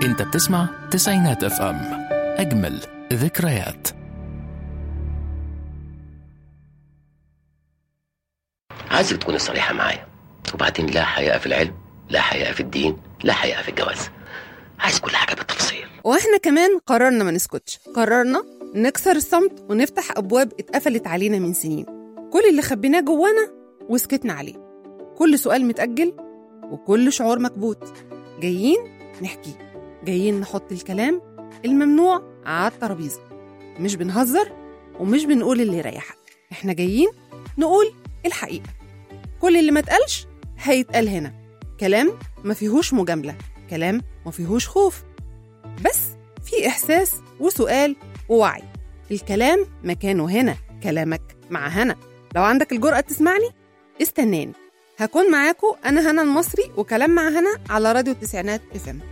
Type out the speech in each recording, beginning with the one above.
انت بتسمع تسعينات اف ام اجمل ذكريات عايزك تكوني صريحة معايا وبعدين لا حياء في العلم لا حياء في الدين لا حياء في الجواز عايز كل حاجة بالتفصيل واحنا كمان قررنا ما نسكتش قررنا نكسر الصمت ونفتح ابواب اتقفلت علينا من سنين كل اللي خبيناه جوانا وسكتنا عليه كل سؤال متأجل وكل شعور مكبوت جايين نحكي جايين نحط الكلام الممنوع على الترابيزة مش بنهزر ومش بنقول اللي يريحك احنا جايين نقول الحقيقة كل اللي ما اتقالش هيتقال هنا كلام ما فيهوش مجاملة كلام ما فيهوش خوف بس في إحساس وسؤال ووعي الكلام مكانه هنا كلامك مع هنا لو عندك الجرأة تسمعني استناني هكون معاكم أنا هنا المصري وكلام مع هنا على راديو التسعينات اف ام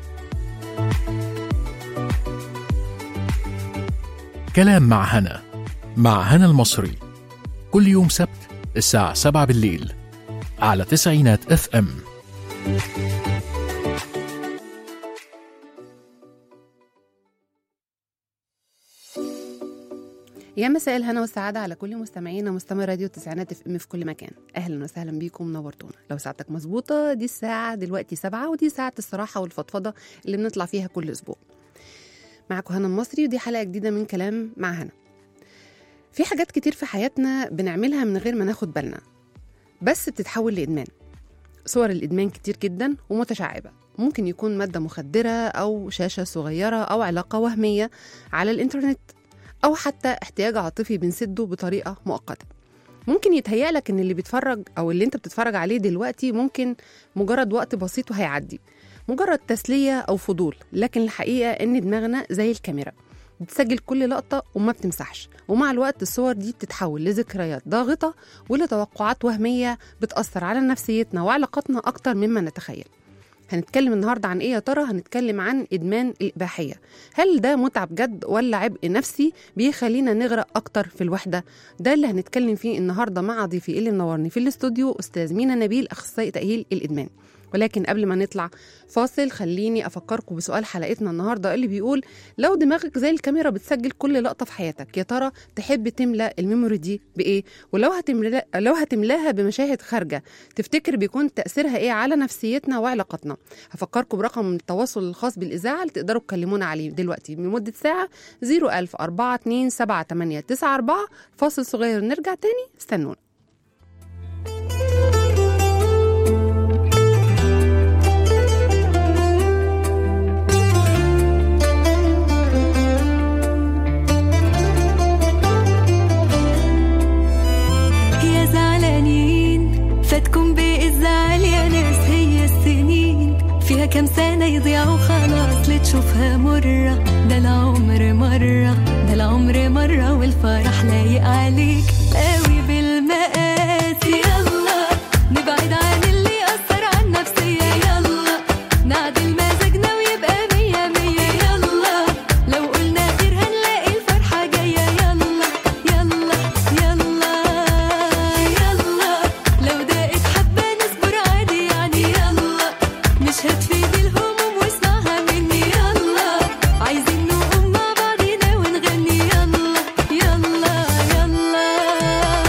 كلام مع هنا مع هنا المصري كل يوم سبت الساعة 7 بالليل على تسعينات اف ام يا مساء الهنا والسعادة على كل مستمعينا مستمع راديو التسعينات اف ام في كل مكان أهلا وسهلا بيكم نورتونا لو ساعتك مظبوطة دي الساعة دلوقتي سبعة ودي ساعة الصراحة والفضفضة اللي بنطلع فيها كل أسبوع معاكم هنا المصري ودي حلقة جديدة من كلام مع هنا في حاجات كتير في حياتنا بنعملها من غير ما ناخد بالنا بس بتتحول لإدمان صور الإدمان كتير جدا ومتشعبة ممكن يكون مادة مخدرة أو شاشة صغيرة أو علاقة وهمية على الإنترنت أو حتى احتياج عاطفي بنسده بطريقة مؤقتة ممكن يتهيأ لك إن اللي بيتفرج أو اللي أنت بتتفرج عليه دلوقتي ممكن مجرد وقت بسيط وهيعدي مجرد تسلية أو فضول لكن الحقيقة إن دماغنا زي الكاميرا بتسجل كل لقطة وما بتمسحش ومع الوقت الصور دي بتتحول لذكريات ضاغطة ولتوقعات وهمية بتأثر على نفسيتنا وعلاقاتنا أكتر مما نتخيل هنتكلم النهارده عن ايه يا ترى هنتكلم عن ادمان الاباحيه هل ده متعه بجد ولا عبء نفسي بيخلينا نغرق اكتر في الوحده ده اللي هنتكلم فيه النهارده مع ضيفي اللي منورني في الاستوديو استاذ مينا نبيل اخصائي تاهيل الادمان ولكن قبل ما نطلع فاصل خليني افكركم بسؤال حلقتنا النهارده اللي بيقول لو دماغك زي الكاميرا بتسجل كل لقطه في حياتك يا ترى تحب تملا الميموري دي بايه ولو هتملا لو هتملاها بمشاهد خارجه تفتكر بيكون تاثيرها ايه على نفسيتنا وعلاقاتنا هفكركم برقم التواصل الخاص بالاذاعه اللي تقدروا تكلمونا عليه دلوقتي لمده ساعه 01000 427 فاصل صغير نرجع تاني استنونا يا زعلانين فاتكم بالزعل يا ناس هي السنين فيها كام سنة يضيعوا خلاص لتشوفها مرة ده العمر مرة ده العمر مرة والفرح لايق عليك قوي بالمقاس يلا نبعد عن اللي أثر عن نفسية يلا نعدل مزاجنا ويبقى مية مية يلا لو قلنا غير هنلاقي الفرحة جاية يلا يلا يلا يلا لو دقت حبة نصبر عادي يعني يلا مش هتفيد الهموم واسمعها مني يلا عايزين نقوم مع بعضينا ونغني يلا يلا يلا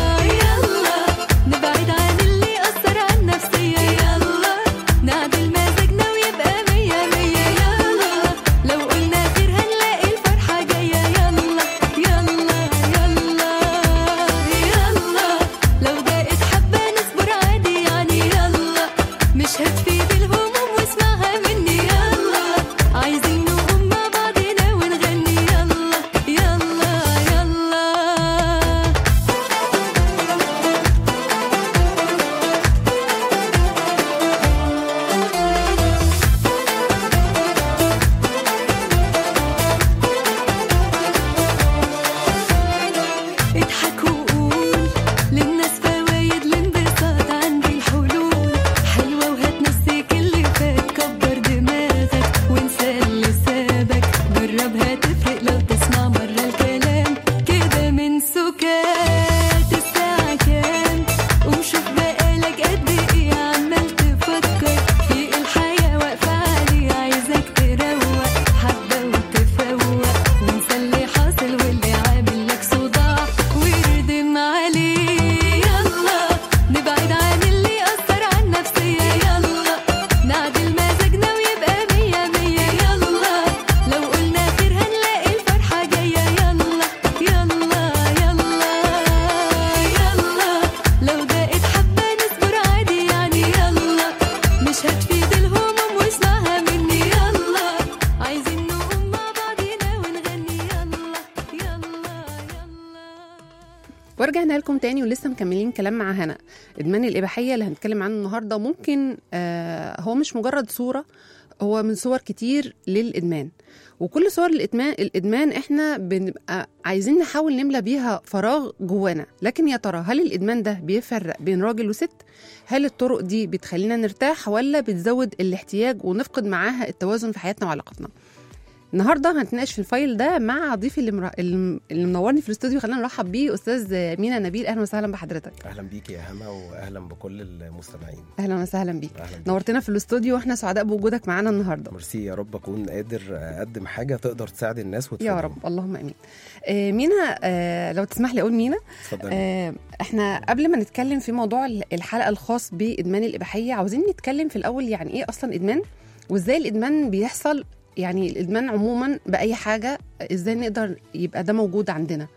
ورجعنا لكم تاني ولسه مكملين كلام مع هنا ادمان الاباحيه اللي هنتكلم عنه النهارده ممكن آه هو مش مجرد صوره هو من صور كتير للادمان وكل صور الادمان الادمان احنا بنبقى عايزين نحاول نملى بيها فراغ جوانا لكن يا ترى هل الادمان ده بيفرق بين راجل وست هل الطرق دي بتخلينا نرتاح ولا بتزود الاحتياج ونفقد معاها التوازن في حياتنا وعلاقتنا النهارده هنتناقش في الفايل ده مع ضيفي اللي, مر... اللي منورني في الاستوديو خلينا نرحب بيه استاذ مينا نبيل اهلا وسهلا بحضرتك اهلا بيك يا هنا واهلا بكل المستمعين اهلا وسهلا بيك اهلا بيك. نورتنا في الاستوديو واحنا سعداء بوجودك معانا النهارده ميرسي يا رب اكون قادر اقدم حاجه تقدر تساعد الناس وتفيدهم يا رب اللهم امين آه مينا آه لو تسمح لي اقول مينا اتفضل آه احنا قبل ما نتكلم في موضوع الحلقه الخاص بادمان الاباحيه عاوزين نتكلم في الاول يعني ايه اصلا ادمان وازاي الادمان بيحصل يعني الادمان عموما باي حاجه ازاي نقدر يبقى ده موجود عندنا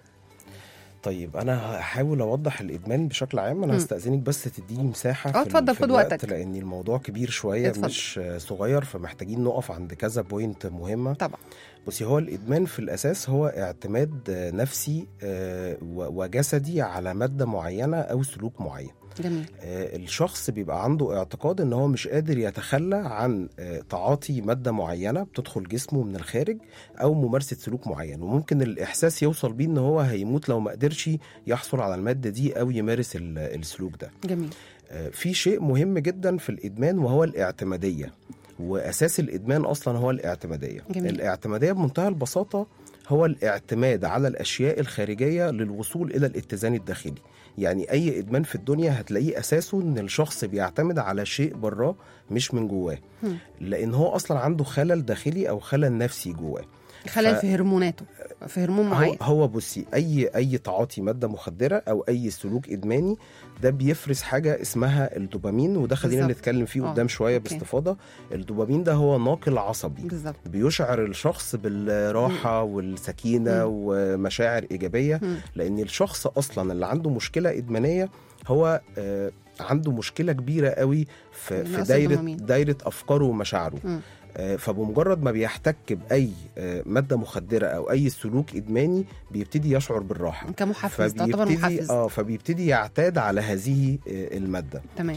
طيب انا هحاول اوضح الادمان بشكل عام انا مم. هستاذنك بس تديني مساحه اه في ال- اتفضل، في خد الوقت وقتك. لان الموضوع كبير شويه اتفضل. مش صغير فمحتاجين نقف عند كذا بوينت مهمه طبعا بصي هو الادمان في الاساس هو اعتماد نفسي آه، و- وجسدي على ماده معينه او سلوك معين جميل آه، الشخص بيبقى عنده اعتقاد ان هو مش قادر يتخلى عن آه، تعاطي ماده معينه بتدخل جسمه من الخارج او ممارسه سلوك معين وممكن الاحساس يوصل بيه ان هو هيموت لو ما قدرش يحصل على الماده دي او يمارس ال- السلوك ده جميل آه، في شيء مهم جدا في الادمان وهو الاعتماديه واساس الادمان اصلا هو الاعتماديه جميل. الاعتماديه بمنتهى البساطه هو الاعتماد على الاشياء الخارجيه للوصول الى الاتزان الداخلي يعني اي ادمان في الدنيا هتلاقيه اساسه ان الشخص بيعتمد على شيء براه مش من جواه هم. لان هو اصلا عنده خلل داخلي او خلل نفسي جواه خلل ف- في هرموناته في هرمون هو, معين هو بصي اي اي تعاطي ماده مخدره او اي سلوك ادماني ده بيفرز حاجه اسمها الدوبامين وده خلينا بالظبط. نتكلم فيه آه، قدام شويه أوكي. باستفاضه الدوبامين ده هو ناقل عصبي بالظبط بيشعر الشخص بالراحه والسكينه مم. ومشاعر ايجابيه مم. لان الشخص اصلا اللي عنده مشكله ادمانيه هو آه، عنده مشكله كبيره قوي في, في نقص دايره الدوبامين. دايره افكاره ومشاعره مم. آه، فبمجرد ما بيحتك باي آه، ماده مخدره او اي سلوك ادماني بيبتدي يشعر بالراحه كمحفز تعتبر فبيبتدي محفز اه فبيبتدي يعتاد على هذه آه، الماده تمام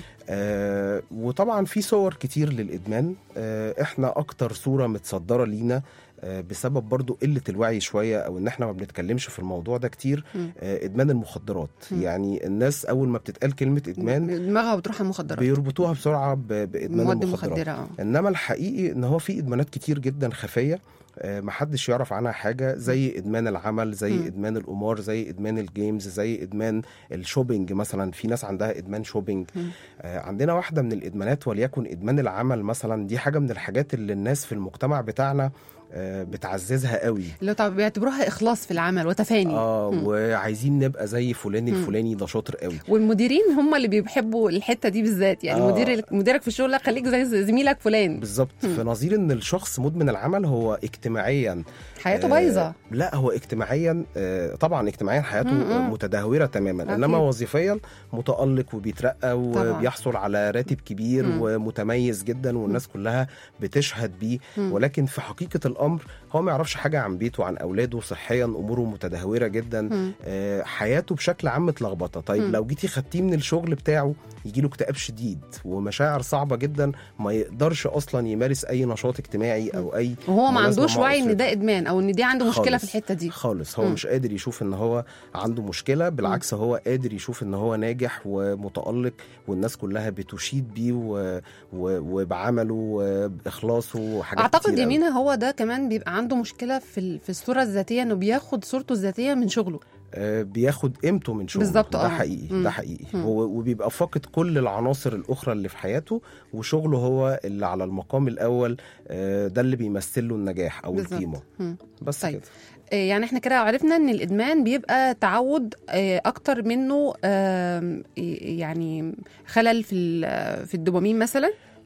آه وطبعا في صور كتير للادمان آه احنا اكتر صوره متصدره لينا آه بسبب برضو قله الوعي شويه او ان احنا ما بنتكلمش في الموضوع ده كتير مم. آه ادمان المخدرات مم. يعني الناس اول ما بتتقال كلمه ادمان دماغها بتروح على المخدرات بيربطوها بسرعه ب- بادمان مواد المخدرات مخدره اه انما الحقيقي ان هو في ادمانات كتير جدا خفيه آه، محدش يعرف عنها حاجه زي ادمان العمل زي مم. ادمان القمار زي ادمان الجيمز زي ادمان الشوبينج مثلا في ناس عندها ادمان شوبينج مم. آه، عندنا واحده من الادمانات وليكن ادمان العمل مثلا دي حاجه من الحاجات اللي الناس في المجتمع بتاعنا آه، بتعززها قوي اللي هو طب بيعتبروها اخلاص في العمل وتفاني اه مم. وعايزين نبقى زي فلان مم. الفلاني ده شاطر قوي والمديرين هم اللي بيحبوا الحته دي بالذات يعني آه. مدير مديرك في الشغل لا خليك زي زميلك فلان بالظبط مم. في نظير ان الشخص مدمن العمل هو اجتماعيا حياته آه، بايظه لا هو اجتماعيا آه، طبعا اجتماعيا حياته مم، مم. متدهوره تماما أكيد. انما وظيفيا متالق وبيترقى طبعاً. وبيحصل على راتب كبير مم. ومتميز جدا والناس كلها بتشهد بيه مم. ولكن في حقيقه الامر هو ما يعرفش حاجه عن بيته عن اولاده صحيا اموره متدهوره جدا مم. آه، حياته بشكل عام متلخبطه طيب مم. لو جيتي خدتيه من الشغل بتاعه يجي له اكتئاب شديد ومشاعر صعبه جدا ما يقدرش اصلا يمارس اي نشاط اجتماعي او اي وهو ما ملازمة عندوش مع وعي ان أسرته. ده ادمان او ان دي عنده مشكله في خالص. الحته دي خالص هو مم. مش قادر يشوف ان هو عنده مشكله بالعكس هو قادر يشوف ان هو ناجح ومتالق والناس كلها بتشيد بيه و... و... وبعمله وباخلاصه وحاجات اعتقد كتير أوي. يمينة هو ده كمان بيبقى عنده مشكله في ال- في الصوره الذاتيه انه بياخد صورته الذاتيه من شغله آه، بياخد قيمته من شغله بالظبط، ده آه. حقيقي مم. ده حقيقي مم. هو وبيبقى فاقد كل العناصر الاخرى اللي في حياته وشغله هو اللي على المقام الاول آه، ده اللي بيمثل له النجاح او بالظبط. القيمه مم. بس طيب. كده آه، يعني احنا كده عرفنا ان الادمان بيبقى تعود آه، اكتر منه آم، يعني خلل في ال- في الدوبامين مثلا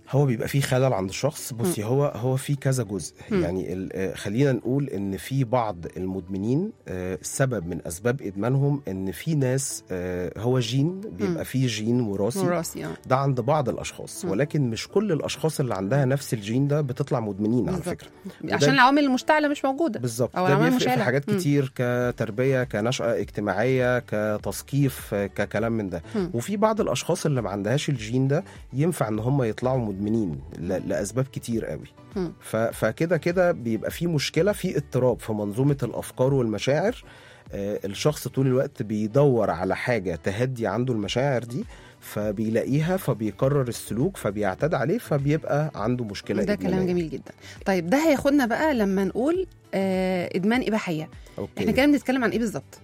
هو بيبقى فيه خلل عند الشخص بصي هو هو في كذا جزء مم. يعني ال- آه، خلينا نقول ان في بعض المدمنين آه، سبب من اسباب ادمانهم ان في ناس آه، هو جين مم. بيبقى فيه جين وراثي وراثي اه ده عند بعض الاشخاص مم. ولكن مش كل الاشخاص اللي عندها نفس الجين ده بتطلع مدمنين على بالظبط. فكره عشان العوامل المشتعله مش موجوده بالظبط أو ده العوامل بيفرق في المشعلة. حاجات مم. كتير كتربيه كنشأة اجتماعيه كتثقيف آه، ككلام من ده مم. وفي بعض الاشخاص اللي ما عندهاش الجين ده ينفع ان هم يطلعوا مدمنين ل- لاسباب كتير قوي مم. ف- فكده كده بيبقى في مشكله في اضطراب في منظومه الافكار والمشاعر آه، الشخص طول الوقت بيدور على حاجه تهدي عنده المشاعر دي فبيلاقيها فبيقرر السلوك فبيعتاد عليه فبيبقى عنده مشكله ده كلام إدمانية. جميل جدا طيب ده هياخدنا بقى لما نقول آه ادمان اباحيه أوكي. احنا كده بنتكلم عن ايه بالظبط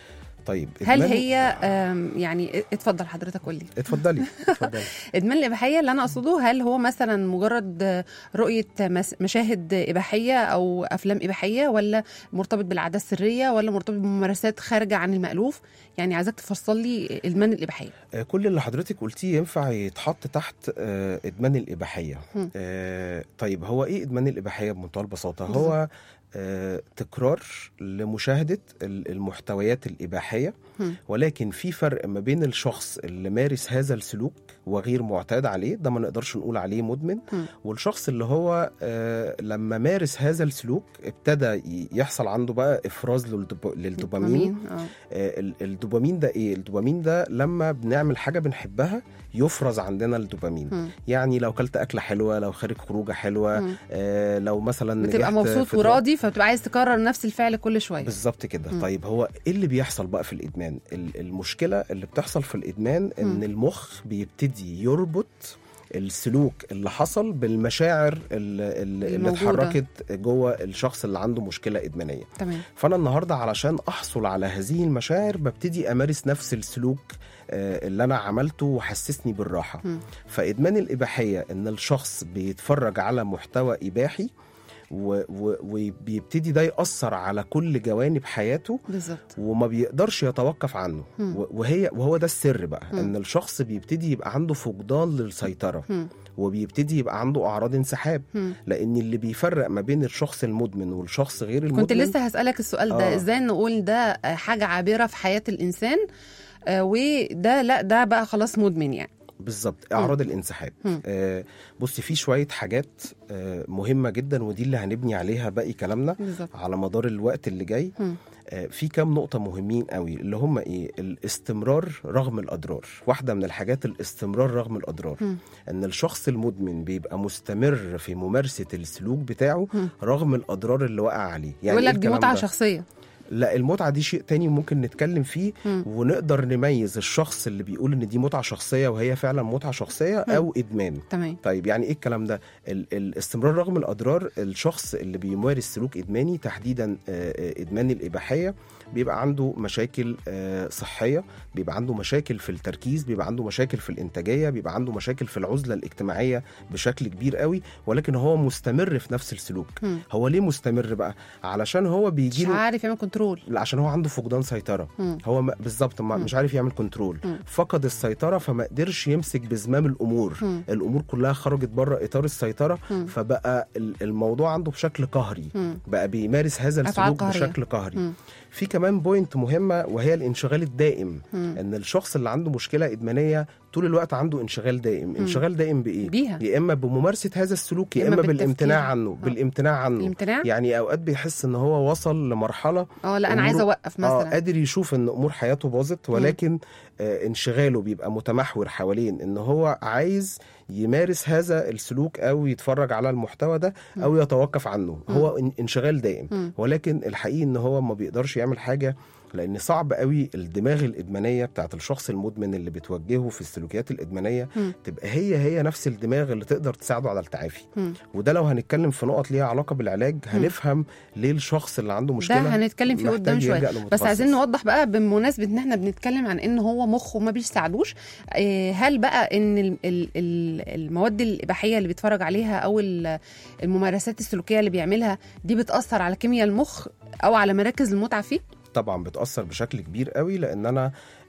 طيب هل إدمان- هي آم، يعني اتفضل حضرتك قول لي اتفضلي اتفضلي ادمان الاباحيه اللي انا اقصده هل هو مثلا مجرد آه، رؤيه مس- مشاهد اباحيه او افلام اباحيه ولا مرتبط بالعاده السريه ولا مرتبط بممارسات خارجه عن المالوف يعني عايزاك تفصل لي ادمان الاباحيه آه، كل اللي حضرتك قلتيه ينفع يتحط تحت آه، ادمان الاباحيه مم. آه، طيب هو ايه ادمان الاباحيه بمنتهى البساطه بالظبط. هو آه، تكرار لمشاهده ال- المحتويات الاباحيه مم. ولكن في فرق ما بين الشخص اللي مارس هذا السلوك وغير معتاد عليه ده ما نقدرش نقول عليه مدمن مم. والشخص اللي هو آه، لما مارس هذا السلوك ابتدى ي- يحصل عنده بقى افراز للدوب- للدوبامين اه آه، ال- الدوبامين ده ايه الدوبامين ده لما بنعمل حاجه بنحبها يفرز عندنا الدوبامين مم. يعني لو كلت اكله حلوه لو خارج خروجه حلوه مم. آه لو مثلا بتبقى نجحت مبسوط في وراضي فبتبقى عايز تكرر نفس الفعل كل شويه بالظبط كده مم. طيب هو ايه اللي بيحصل بقى في الادمان ال- المشكله اللي بتحصل في الادمان ان مم. المخ بيبتدي يربط السلوك اللي حصل بالمشاعر ال- ال- اللي الموجودة. اتحركت جوه الشخص اللي عنده مشكله ادمانيه تمام فانا النهارده علشان احصل على هذه المشاعر ببتدي امارس نفس السلوك آه، اللي انا عملته وحسسني بالراحه مم. فادمان الاباحيه ان الشخص بيتفرج على محتوى اباحي و- و- وبيبتدي ده ياثر على كل جوانب حياته بالظبط وما بيقدرش يتوقف عنه مم. و- وهي وهو ده السر بقى مم. ان الشخص بيبتدي يبقى عنده فقدان للسيطره مم. وبيبتدي يبقى عنده اعراض انسحاب مم. لان اللي بيفرق ما بين الشخص المدمن والشخص غير المدمن كنت لسه هسألك السؤال ده آه. ازاي نقول ده حاجة عابرة في حياة الإنسان آه، وده لا ده بقى خلاص مدمن يعني بالظبط اعراض الانسحاب مم. آه بصي في شويه حاجات آه مهمه جدا ودي اللي هنبني عليها باقي كلامنا بالظبط على مدار الوقت اللي جاي مم. آه في كام نقطه مهمين قوي اللي هم ايه الاستمرار رغم الاضرار واحده من الحاجات الاستمرار رغم الاضرار مم. ان الشخص المدمن بيبقى مستمر في ممارسه السلوك بتاعه مم. رغم الاضرار اللي وقع عليه يقول إيه لك دي الكلام متعة ده؟ شخصية لا المتعه دي شيء تاني ممكن نتكلم فيه مم. ونقدر نميز الشخص اللي بيقول ان دي متعه شخصيه وهي فعلا متعه شخصيه مم. او ادمان تمام طيب يعني ايه الكلام ده ال- الاستمرار رغم الاضرار الشخص اللي بيمارس سلوك ادماني تحديدا آه، آه، ادمان الاباحيه بيبقى عنده مشاكل آه، صحيه بيبقى عنده مشاكل في التركيز بيبقى عنده مشاكل في الانتاجيه بيبقى عنده مشاكل في العزله الاجتماعيه بشكل كبير قوي ولكن هو مستمر في نفس السلوك مم. هو ليه مستمر بقى علشان هو مش بيجي له عارف يعمل كنترول لا عشان هو عنده فقدان سيطره مم. هو ما- بالظبط ما- مم. مش عارف يعمل كنترول مم. فقد السيطره فما قدرش يمسك بزمام الامور مم. الامور كلها خرجت بره اطار السيطره مم. فبقى ال- الموضوع عنده بشكل قهري مم. بقى بيمارس هذا أفعال السلوك قهرية. بشكل قهري مم. في كمان بوينت مهمه وهي الانشغال الدائم مم. ان الشخص اللي عنده مشكله ادمانيه طول الوقت عنده انشغال دائم انشغال دائم بايه بيها. يا اما بممارسه هذا السلوك يا يا إما اما بالتفكير. بالامتناع عنه آه. بالامتناع عنه الامتناع يعني اوقات بيحس ان هو وصل لمرحله اه لا انا عايزه أموره- اوقف اه مثلا قادر يشوف ان امور حياته باظت ولكن آه انشغاله بيبقى متمحور حوالين ان هو عايز يمارس هذا السلوك او يتفرج على المحتوى ده او يتوقف عنه هو ان- انشغال دائم مم. ولكن الحقيقي ان هو ما بيقدرش يعمل حاجه لان صعب قوي الدماغ الادمانيه بتاعت الشخص المدمن اللي بتوجهه في السلوكيات الادمانيه مم. تبقى هي هي نفس الدماغ اللي تقدر تساعده على التعافي مم. وده لو هنتكلم في نقط ليها علاقه بالعلاج هنفهم ليه الشخص اللي عنده مشكله ده هنتكلم فيه محتاج قدام شويه يلجأ بس لمتخصص. عايزين نوضح بقى بمناسبه ان احنا بنتكلم عن ان هو مخه ما بيساعدوش آه، هل بقى ان ال- ال- ال- المواد الاباحيه اللي بيتفرج عليها او ال- الممارسات السلوكيه اللي بيعملها دي بتاثر على كيمياء المخ او على مراكز المتعه فيه طبعا بتاثر بشكل كبير قوي لان انا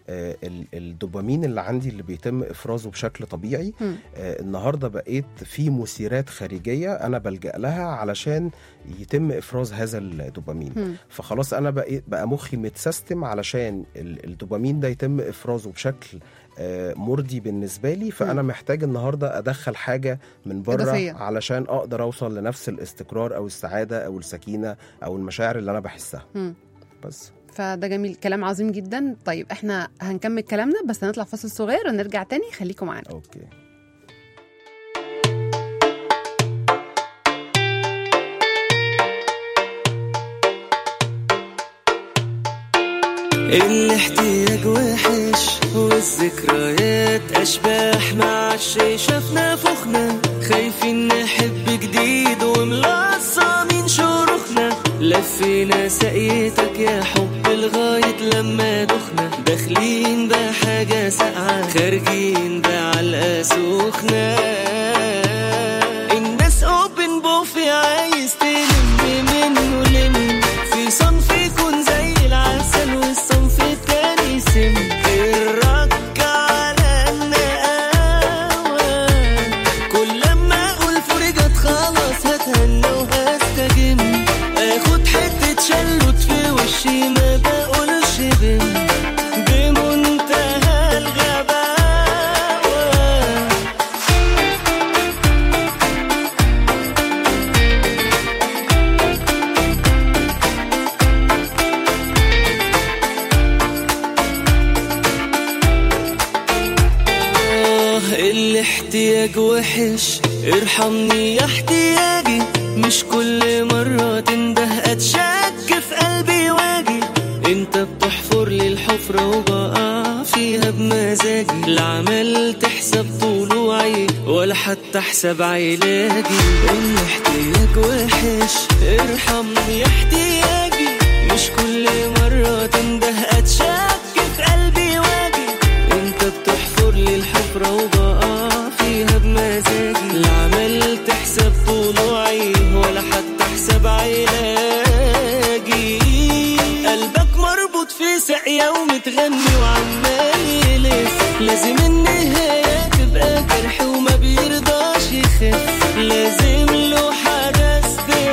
آه، ال- الدوبامين اللي عندي اللي بيتم افرازه بشكل طبيعي مم. آه، النهارده بقيت في مثيرات خارجيه انا بلجا لها علشان يتم افراز هذا الدوبامين مم. فخلاص انا بقيت بقى مخي متسيستم علشان ال- الدوبامين ده يتم افرازه بشكل آه، مرضي بالنسبه لي فانا محتاج النهارده ادخل حاجه من بره إضافية. علشان اقدر اوصل لنفس الاستقرار او السعاده او السكينه او المشاعر اللي انا بحسها مم. بس فده جميل كلام عظيم جدا طيب احنا هنكمل كلامنا بس هنطلع فاصل صغير ونرجع تاني خليكم معانا اوكي الاحتياج وحش والذكريات اشباح مع الشي شافنا فخنا خايفين نحب جديد وملصمين شروخنا لفينا سقيتك يا حب لغاية لما دخنا داخلين بحاجة ساقعة خارجين بعلقة سخنة الناس اوبن بوفي عايز تلم منه لم في صنف يكون زي العسل والصنف التاني سم الرك على النقاوة كل لما اقول فرجت خلاص هتهنى وهستجم اخد حتة شلوت في وشي ما بقولش بم بمنتهى الغباوة آه الاحتياج وحش ارحمني يا احتياجي مش كل مرة تنده اتشك في قلبي واجي انت بتحفر لي الحفرة وبقع فيها بمزاجي لا عملت حساب طلوعي ولا حتى حساب علاجي الاحتياج وحش ارحمني يا احتياجي مش كل مرة تنده اتشك في قلبي واجي انت بتحفر لي الحفرة وبقع فيها بمزاجي لا عملت حساب طلوعي ولا حتى حساب علاجي قلبك مربوط في ساقية ومتغني وعمال يلف لازم النهاية تبقى جرح وما بيرضاش يخف لازم له حدث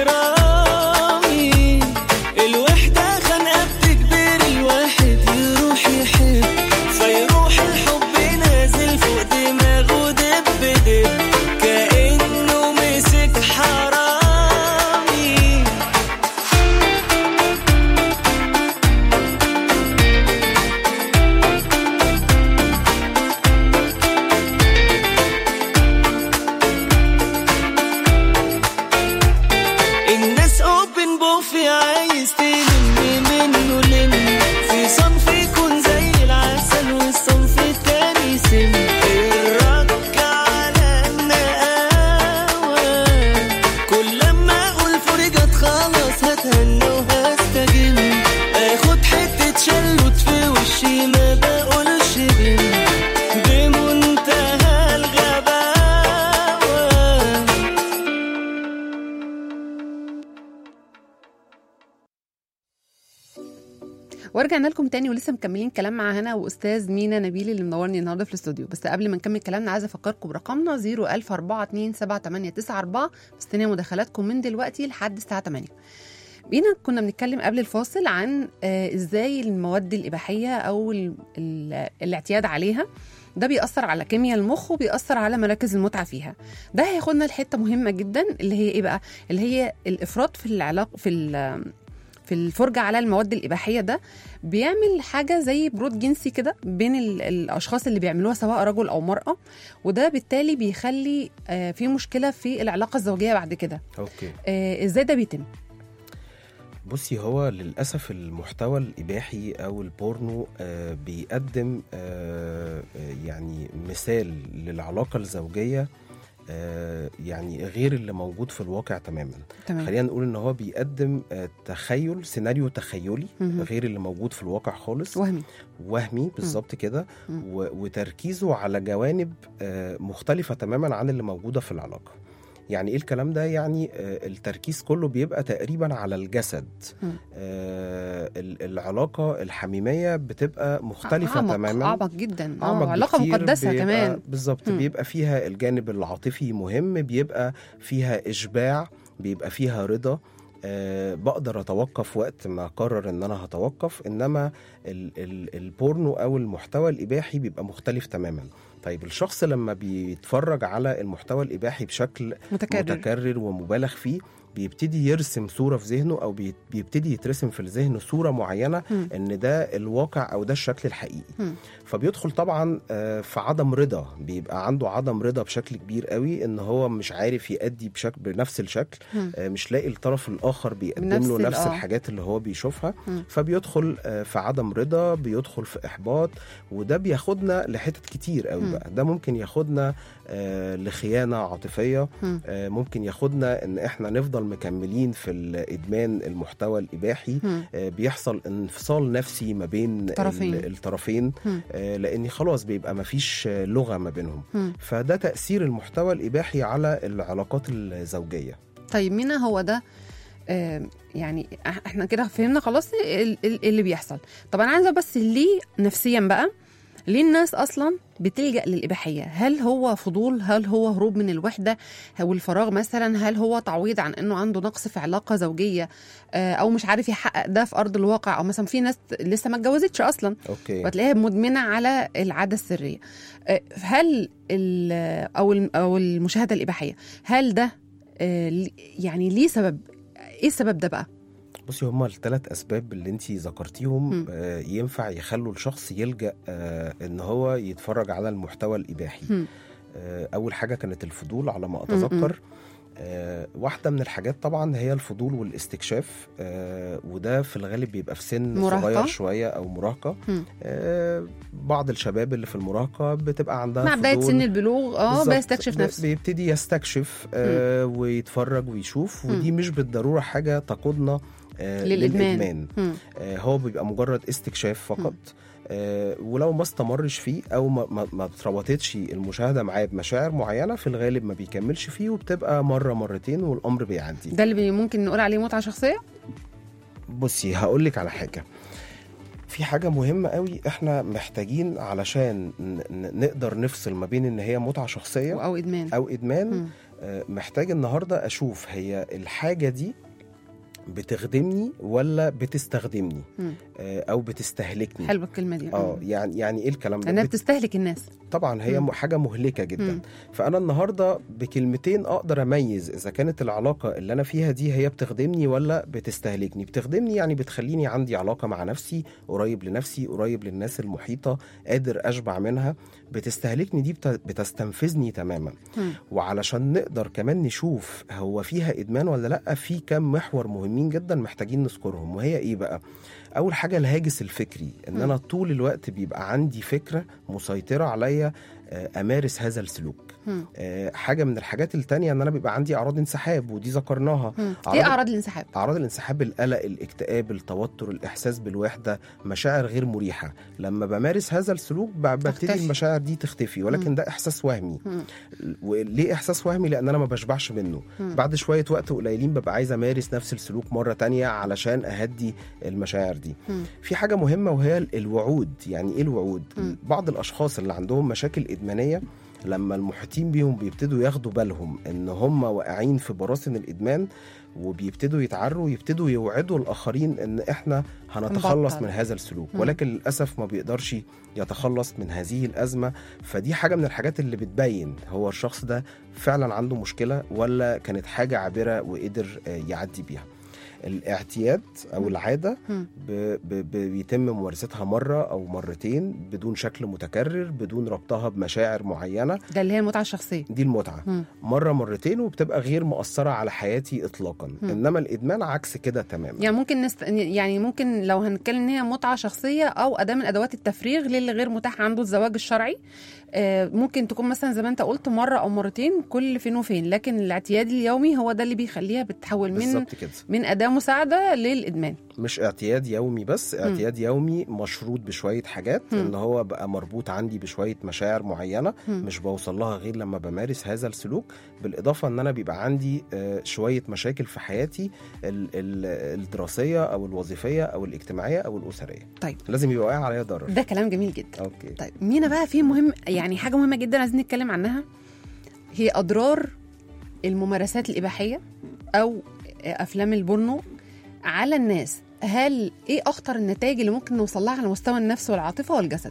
درامي الوحدة خانقة بتجبر الواحد يروح يحب فيروح الحب نازل فوق دماغه دب دب كأنه مسك حرامي الناس اوبن بوفي عايز تلم منه لم في صنف يكون زي العسل والصنف التاني سم الرك على النقاوة كل لما اقول فرجت خلاص هتهنى وهستجم اخد حتة شلوت في وشي ما بقولش بم بمنتهى الغباوة ورجعنا لكم تاني ولسه مكملين كلام مع هنا واستاذ مينا نبيل اللي منورني النهارده في الاستوديو بس قبل ما نكمل كلامنا عايزه افكركم برقمنا 010427894 مستنيه مداخلاتكم من دلوقتي لحد الساعه 8 بينا كنا بنتكلم قبل الفاصل عن آه ازاي المواد الاباحيه او ال ال الاعتياد عليها ده بيأثر على كيمياء المخ وبيأثر على مراكز المتعة فيها ده هياخدنا لحتة مهمة جدا اللي هي ايه بقى اللي هي الإفراط في العلاقة في ال- في الفرجة على المواد الإباحية ده بيعمل حاجة زي برود جنسي كده بين ال- الأشخاص اللي بيعملوها سواء رجل أو مرأة وده بالتالي بيخلي آه، في مشكلة في العلاقة الزوجية بعد كده اوكي آه، إزاي ده بيتم؟ بصي هو للأسف المحتوى الإباحي أو البورنو آه، بيقدم آه، آه، يعني مثال للعلاقة الزوجية آه، يعني غير اللي موجود في الواقع تماما تمام خلينا نقول ان هو بيقدم آه، تخيل سيناريو تخيلي مهم. غير اللي موجود في الواقع خالص وهمي وهمي بالظبط كده مم. و- وتركيزه على جوانب آه، مختلفة تماما عن اللي موجودة في العلاقة يعني ايه الكلام ده يعني آه، التركيز كله بيبقى تقريبا على الجسد مم. آه، ال- العلاقه الحميميه بتبقى مختلفه أعمق تماما اعمق جدا اه أعمق علاقه بكتير، مقدسه بيبقى- كمان بالظبط مم. بيبقى فيها الجانب العاطفي مهم بيبقى فيها اشباع بيبقى فيها رضا أه بقدر اتوقف وقت ما اقرر ان انا هتوقف انما ال ال البورنو او المحتوى الاباحي بيبقى مختلف تماما طيب الشخص لما بيتفرج على المحتوى الاباحي بشكل متكرر متكرر ومبالغ فيه بيبتدي يرسم صورة في ذهنه أو بي- بيبتدي يترسم في الذهن صورة معينة مم. إن ده الواقع أو ده الشكل الحقيقي مم. فبيدخل طبعا آه، في عدم رضا بيبقى عنده عدم رضا بشكل كبير قوي إن هو مش عارف يأدي بشكل بنفس الشكل مم. آه، مش لاقي الطرف الآخر بيقدم بنفس له ال- نفس آه. الحاجات اللي هو بيشوفها مم. فبيدخل آه، في عدم رضا بيدخل في إحباط وده بياخدنا لحتت كتير قوي مم. بقى ده ممكن ياخدنا آه، لخيانة عاطفية مم. آه، ممكن ياخدنا ان احنا نفضل مكملين في الادمان المحتوى الاباحي مم. آه، بيحصل انفصال نفسي ما بين طرفين. ال- الطرفين مم. آه، لان خلاص بيبقى ما فيش لغه ما بينهم مم. فده تاثير المحتوى الاباحي على العلاقات الزوجيه طيب مين هو ده آه، يعني إح- احنا كده فهمنا خلاص ال- ال- اللي بيحصل طب انا عايزه بس ليه نفسيا بقى ليه الناس اصلا بتلجا للاباحيه هل هو فضول هل هو هروب من الوحده والفراغ مثلا هل هو تعويض عن انه عنده نقص في علاقه زوجيه آه، او مش عارف يحقق ده في ارض الواقع او مثلا في ناس لسه ما اتجوزتش اصلا اوكي وتلاقيها مدمنه على العاده السريه آه، هل ال- او الم- او المشاهده الاباحيه هل ده آه، لي- يعني ليه سبب ايه السبب ده بقى بصي هما الثلاث اسباب اللي انت ذكرتيهم مم. آه، ينفع يخلوا الشخص يلجا آه، ان هو يتفرج على المحتوى الاباحي مم. آه، اول حاجه كانت الفضول على ما اتذكر آه، واحده من الحاجات طبعا هي الفضول والاستكشاف آه، وده في الغالب بيبقى في سن مراهقة. صغير شويه او مراهقه مم. آه، بعض الشباب اللي في المراهقه بتبقى عندها مع بدايه فضول. سن البلوغ اه بالظبط. بيستكشف ب- نفسه بيبتدي يستكشف آه ويتفرج ويشوف ودي مش بالضروره حاجه تقودنا آه للإدمان. للادمان مم. آه هو بيبقى مجرد استكشاف فقط آه ولو ما استمرش فيه او ما, ما, ما اتربطتش المشاهده معاه بمشاعر معينه في الغالب ما بيكملش فيه وبتبقى مره مرتين والامر بيعدي ده اللي بي- ممكن نقول عليه متعه شخصيه بصي هقول لك على حاجه في حاجة مهمة قوي احنا محتاجين علشان ن- ن- نقدر نفصل ما بين ان هي متعة شخصية او ادمان او ادمان مم. آه، محتاج النهارده اشوف هي الحاجه دي بتخدمني ولا بتستخدمني مم. آه، او بتستهلكني حلوه الكلمه دي اه يعني يعني ايه الكلام ده لانها بت- بتستهلك الناس طبعا هي مم. م- حاجه مهلكه جدا مم. فانا النهارده بكلمتين اقدر اميز اذا كانت العلاقه اللي انا فيها دي هي بتخدمني ولا بتستهلكني بتخدمني يعني بتخليني عندي علاقه مع نفسي قريب لنفسي قريب للناس المحيطه قادر اشبع منها بتستهلكني دي بت- بتستنفذني تماما مم. وعلشان نقدر كمان نشوف هو فيها ادمان ولا لا في كام محور مهمين جدا محتاجين نذكرهم وهي ايه بقى اول حاجه الهاجس الفكري ان مم. انا طول الوقت بيبقى عندي فكره مسيطره عليا آه، امارس هذا السلوك مم. آه، حاجه من الحاجات التانية ان انا بيبقى عندي اعراض انسحاب ودي ذكرناها مم. أعراض- ايه اعراض الانسحاب اعراض الانسحاب القلق الاكتئاب التوتر الاحساس بالوحده مشاعر غير مريحه لما بمارس هذا السلوك ب- ببتدي تختفي. المشاعر دي تختفي ولكن مم. ده احساس وهمي مم. وليه احساس وهمي لان انا ما بشبعش منه مم. بعد شويه وقت قليلين ببقى عايز امارس نفس السلوك مره تانية علشان اهدي المشاعر دي مم. في حاجه مهمه وهي الوعود يعني ايه الوعود مم. بعض الاشخاص اللي عندهم مشاكل ادمانيه لما المحيطين بيهم بيبتدوا ياخدوا بالهم ان هم واقعين في براثن الادمان وبيبتدوا يتعروا يبتدوا يوعدوا الاخرين ان احنا هنتخلص هنبطل. من هذا السلوك مم. ولكن للاسف ما بيقدرش يتخلص من هذه الازمه فدي حاجه من الحاجات اللي بتبين هو الشخص ده فعلا عنده مشكله ولا كانت حاجه عابره وقدر آه، يعدي بيها الاعتياد او مم. العاده مم. ب... ب... ب... بيتم ممارستها مره او مرتين بدون شكل متكرر بدون ربطها بمشاعر معينه ده اللي هي المتعه الشخصيه دي المتعه مم. مره مرتين وبتبقى غير مؤثره على حياتي اطلاقا مم. انما الادمان عكس كده تماما يعني ممكن نست... يعني ممكن لو هنتكلم ان هي متعه شخصيه او اداه من ادوات التفريغ للي غير متاح عنده الزواج الشرعي آه، ممكن تكون مثلا زي ما انت قلت مره او مرتين كل فين وفين لكن الاعتياد اليومي هو ده اللي بيخليها بتتحول من بالظبط كده من اداه مساعده للادمان مش اعتياد يومي بس اعتياد يومي مشروط بشويه حاجات مم. ان هو بقى مربوط عندي بشويه مشاعر معينه مم. مش بوصل لها غير لما بمارس هذا السلوك بالاضافه ان انا بيبقى عندي آه، شويه مشاكل في حياتي ال- ال- الدراسيه او الوظيفيه او الاجتماعيه او الاسريه طيب. لازم يبقى واقع عليا ضرر ده كلام جميل جدا اوكي طيب مينا بقى في مهم يعني حاجه مهمه جدا عايزين نتكلم عنها هي اضرار الممارسات الاباحيه او افلام البورنو على الناس هل ايه اخطر النتائج اللي ممكن نوصل لها على مستوى النفس والعاطفه والجسد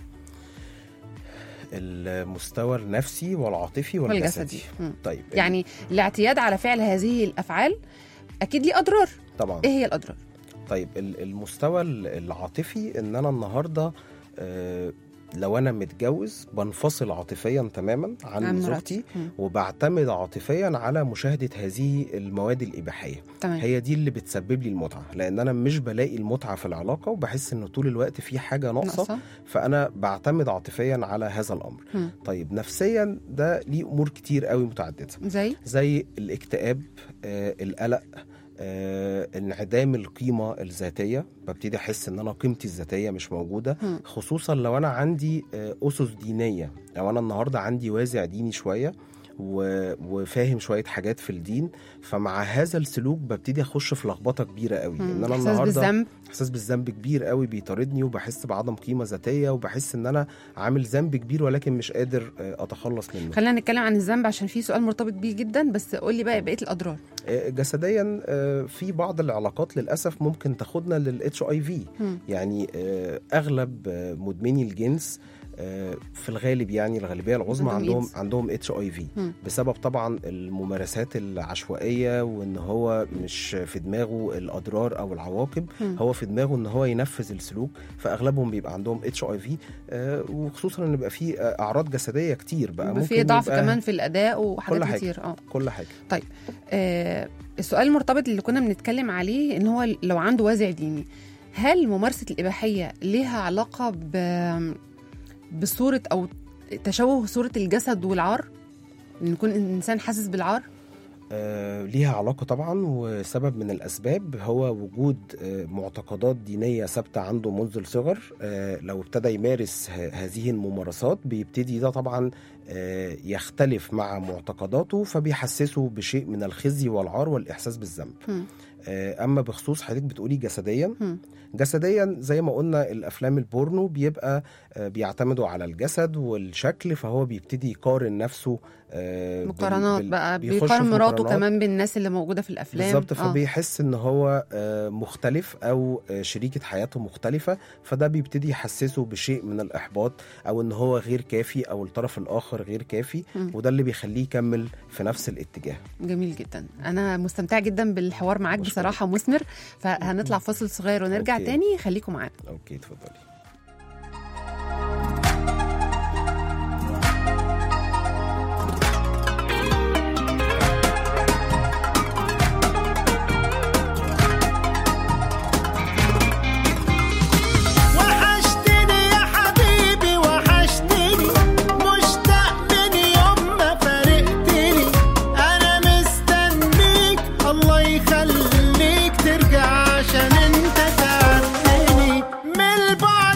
المستوى النفسي والعاطفي والجسدي والجسدي مم. طيب يعني الاعتياد على فعل هذه الافعال اكيد ليه اضرار طبعا ايه هي الاضرار طيب ال- المستوى ال- العاطفي ان انا النهارده آه، لو انا متجوز بنفصل عاطفيا تماما عن, عن زوجتي مراتي. مم. وبعتمد عاطفيا على مشاهده هذه المواد الاباحيه تمام هي دي اللي بتسبب لي المتعه لان انا مش بلاقي المتعه في العلاقه وبحس ان طول الوقت في حاجه ناقصه ناقصة. فانا بعتمد عاطفيا على هذا الامر مم. طيب نفسيا ده ليه امور كتير قوي متعدده زي زي الاكتئاب آه، القلق آه، انعدام القيمة الذاتية ببتدي أحس إن أنا قيمتي الذاتية مش موجودة مم. خصوصا لو أنا عندي آه، أسس دينية لو أنا النهاردة عندي وازع ديني شوية و- وفاهم شويه حاجات في الدين فمع هذا السلوك ببتدي اخش في لخبطه كبيره قوي مم. ان انا احساس النهارده بالذنب احساس بالذنب كبير قوي بيطاردني وبحس بعدم قيمه ذاتيه وبحس ان انا عامل ذنب كبير ولكن مش قادر آه، اتخلص منه خلينا نتكلم عن الذنب عشان في سؤال مرتبط بيه جدا بس قول لي بقى بقيه الاضرار آه، جسديا آه، في بعض العلاقات للاسف ممكن تاخدنا للاتش اي في مم. يعني آه، اغلب آه، مدمني الجنس آه، في الغالب يعني الغالبيه العظمى عندهم عندهم إيدز. عندهم اتش اي في مم. بسبب طبعا الممارسات العشوائيه وان هو مش في دماغه الاضرار او العواقب مم. هو في دماغه ان هو ينفذ السلوك فاغلبهم بيبقى عندهم اتش اي في وخصوصا ان بيبقى في آه، اعراض جسديه كتير بقى يبقى في ممكن ضعف يبقى كمان في الاداء وحاجات كل حاجة. كتير اه كل حاجه آه، السؤال المرتبط اللي كنا بنتكلم عليه ان هو لو عنده وازع ديني هل ممارسه الاباحيه ليها علاقه ب بصوره او تشوه صوره الجسد والعار ان يكون الانسان حاسس بالعار آه، ليها علاقة طبعا وسبب من الأسباب هو وجود آه، معتقدات دينية ثابتة عنده منذ الصغر آه، لو ابتدى يمارس ه- هذه الممارسات بيبتدي ده طبعا آه، يختلف مع معتقداته فبيحسسه بشيء من الخزي والعار والإحساس بالذنب مم. آه، أما بخصوص حضرتك بتقولي جسديا مم. جسديا زي ما قلنا الافلام البورنو بيبقى آه، بيعتمدوا على الجسد والشكل فهو بيبتدي يقارن نفسه آه، بال- مقارنات بال- بقى بيخش بيقارن في مراته مقارنات. كمان بالناس اللي موجوده في الافلام بالظبط آه. فبيحس ان هو آه، مختلف او آه، شريكه حياته مختلفه فده بيبتدي يحسسه بشيء من الاحباط او ان هو غير كافي او الطرف الاخر غير كافي مم. وده اللي بيخليه يكمل في نفس الاتجاه جميل جدا انا مستمتعه جدا بالحوار معاك بشكرك. بصراحه مثمر فهنطلع فاصل صغير ونرجع أوكي. تاني خليكم معانا اوكي اتفضلي وحشتني يا حبيبي وحشتني مشتاق من يوم ما فارقتني انا مستنيك الله يخليك ترجع عشان انت تعبتني من البعد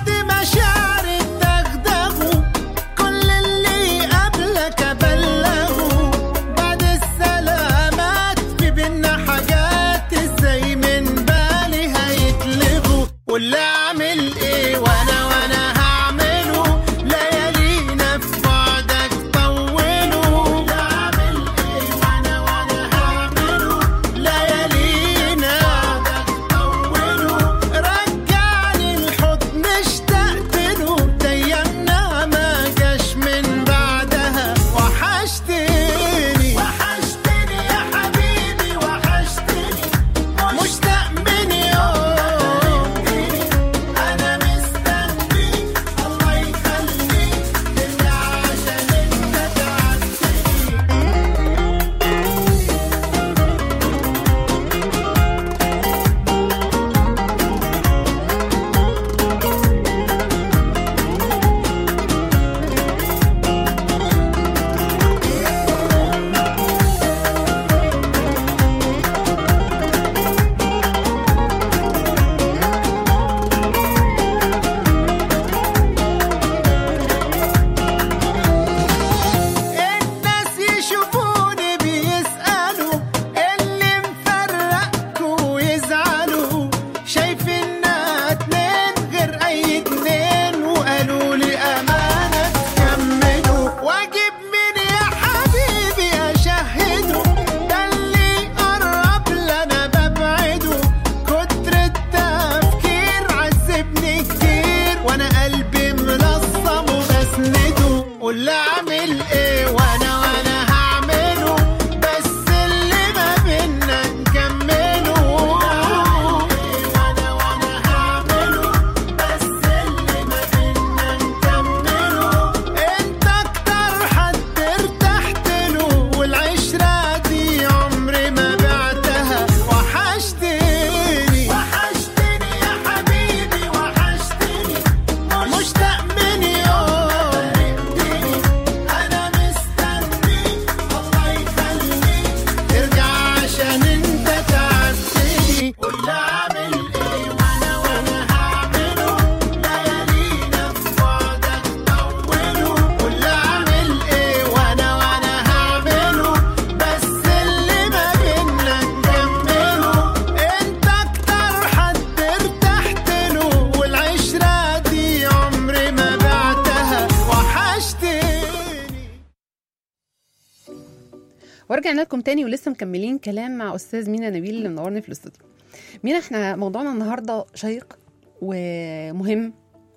ورجعنا لكم تاني ولسه مكملين كلام مع استاذ مينا نبيل اللي منورني في الاستوديو مينا احنا موضوعنا النهارده شيق ومهم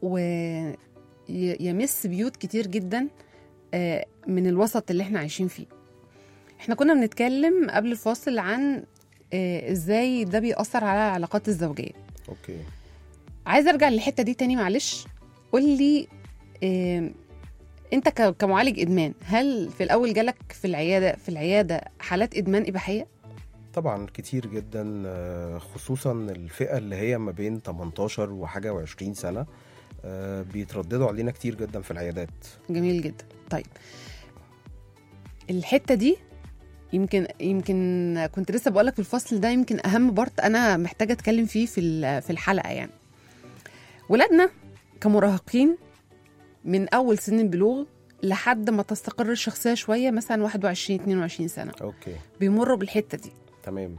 ويمس بيوت كتير جدا آه، من الوسط اللي احنا عايشين فيه احنا كنا بنتكلم قبل الفاصل عن آه، ازاي ده بيأثر على العلاقات الزوجيه اوكي عايزه ارجع للحته دي تاني معلش قول لي آه، انت ك- كمعالج ادمان هل في الاول جالك في العياده في العياده حالات ادمان اباحيه طبعا كتير جدا آه، خصوصا الفئه اللي هي ما بين 18 وحاجه و20 سنه آه، بيترددوا علينا كتير جدا في العيادات جميل جدا طيب الحته دي يمكن يمكن كنت لسه بقولك في الفصل ده يمكن اهم بارت انا محتاجه اتكلم فيه في ال- في الحلقه يعني ولادنا كمراهقين من اول سن البلوغ لحد ما تستقر الشخصيه شويه مثلا 21 22 سنه اوكي بيمروا بالحته دي تمام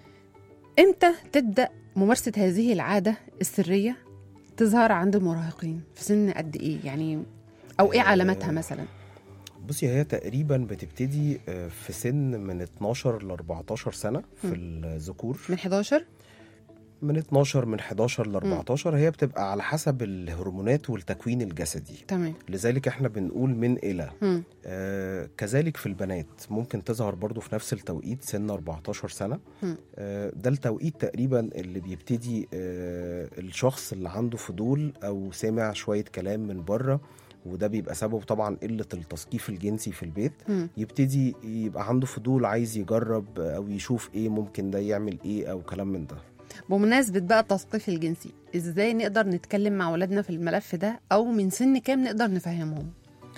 امتى تبدا ممارسه هذه العاده السريه تظهر عند المراهقين في سن قد ايه يعني او ايه آه، علاماتها مثلا بصي هي تقريبا بتبتدي آه، في سن من 12 ل 14 سنه في الذكور من 11 من 12 من 11 ل 14 هي بتبقى على حسب الهرمونات والتكوين الجسدي تمام لذلك احنا بنقول من الى مم. آه كذلك في البنات ممكن تظهر برضو في نفس التوقيت سن 14 سنة مم. آه ده التوقيت تقريبا اللي بيبتدي آه الشخص اللي عنده فضول او سمع شوية كلام من بره وده بيبقى سببه طبعا قلة التثقيف الجنسي في البيت مم. يبتدي يبقى عنده فضول عايز يجرب او يشوف ايه ممكن ده يعمل ايه او كلام من ده بمناسبة بقى التثقيف الجنسي ازاي نقدر نتكلم مع ولادنا في الملف ده او من سن كام نقدر نفهمهم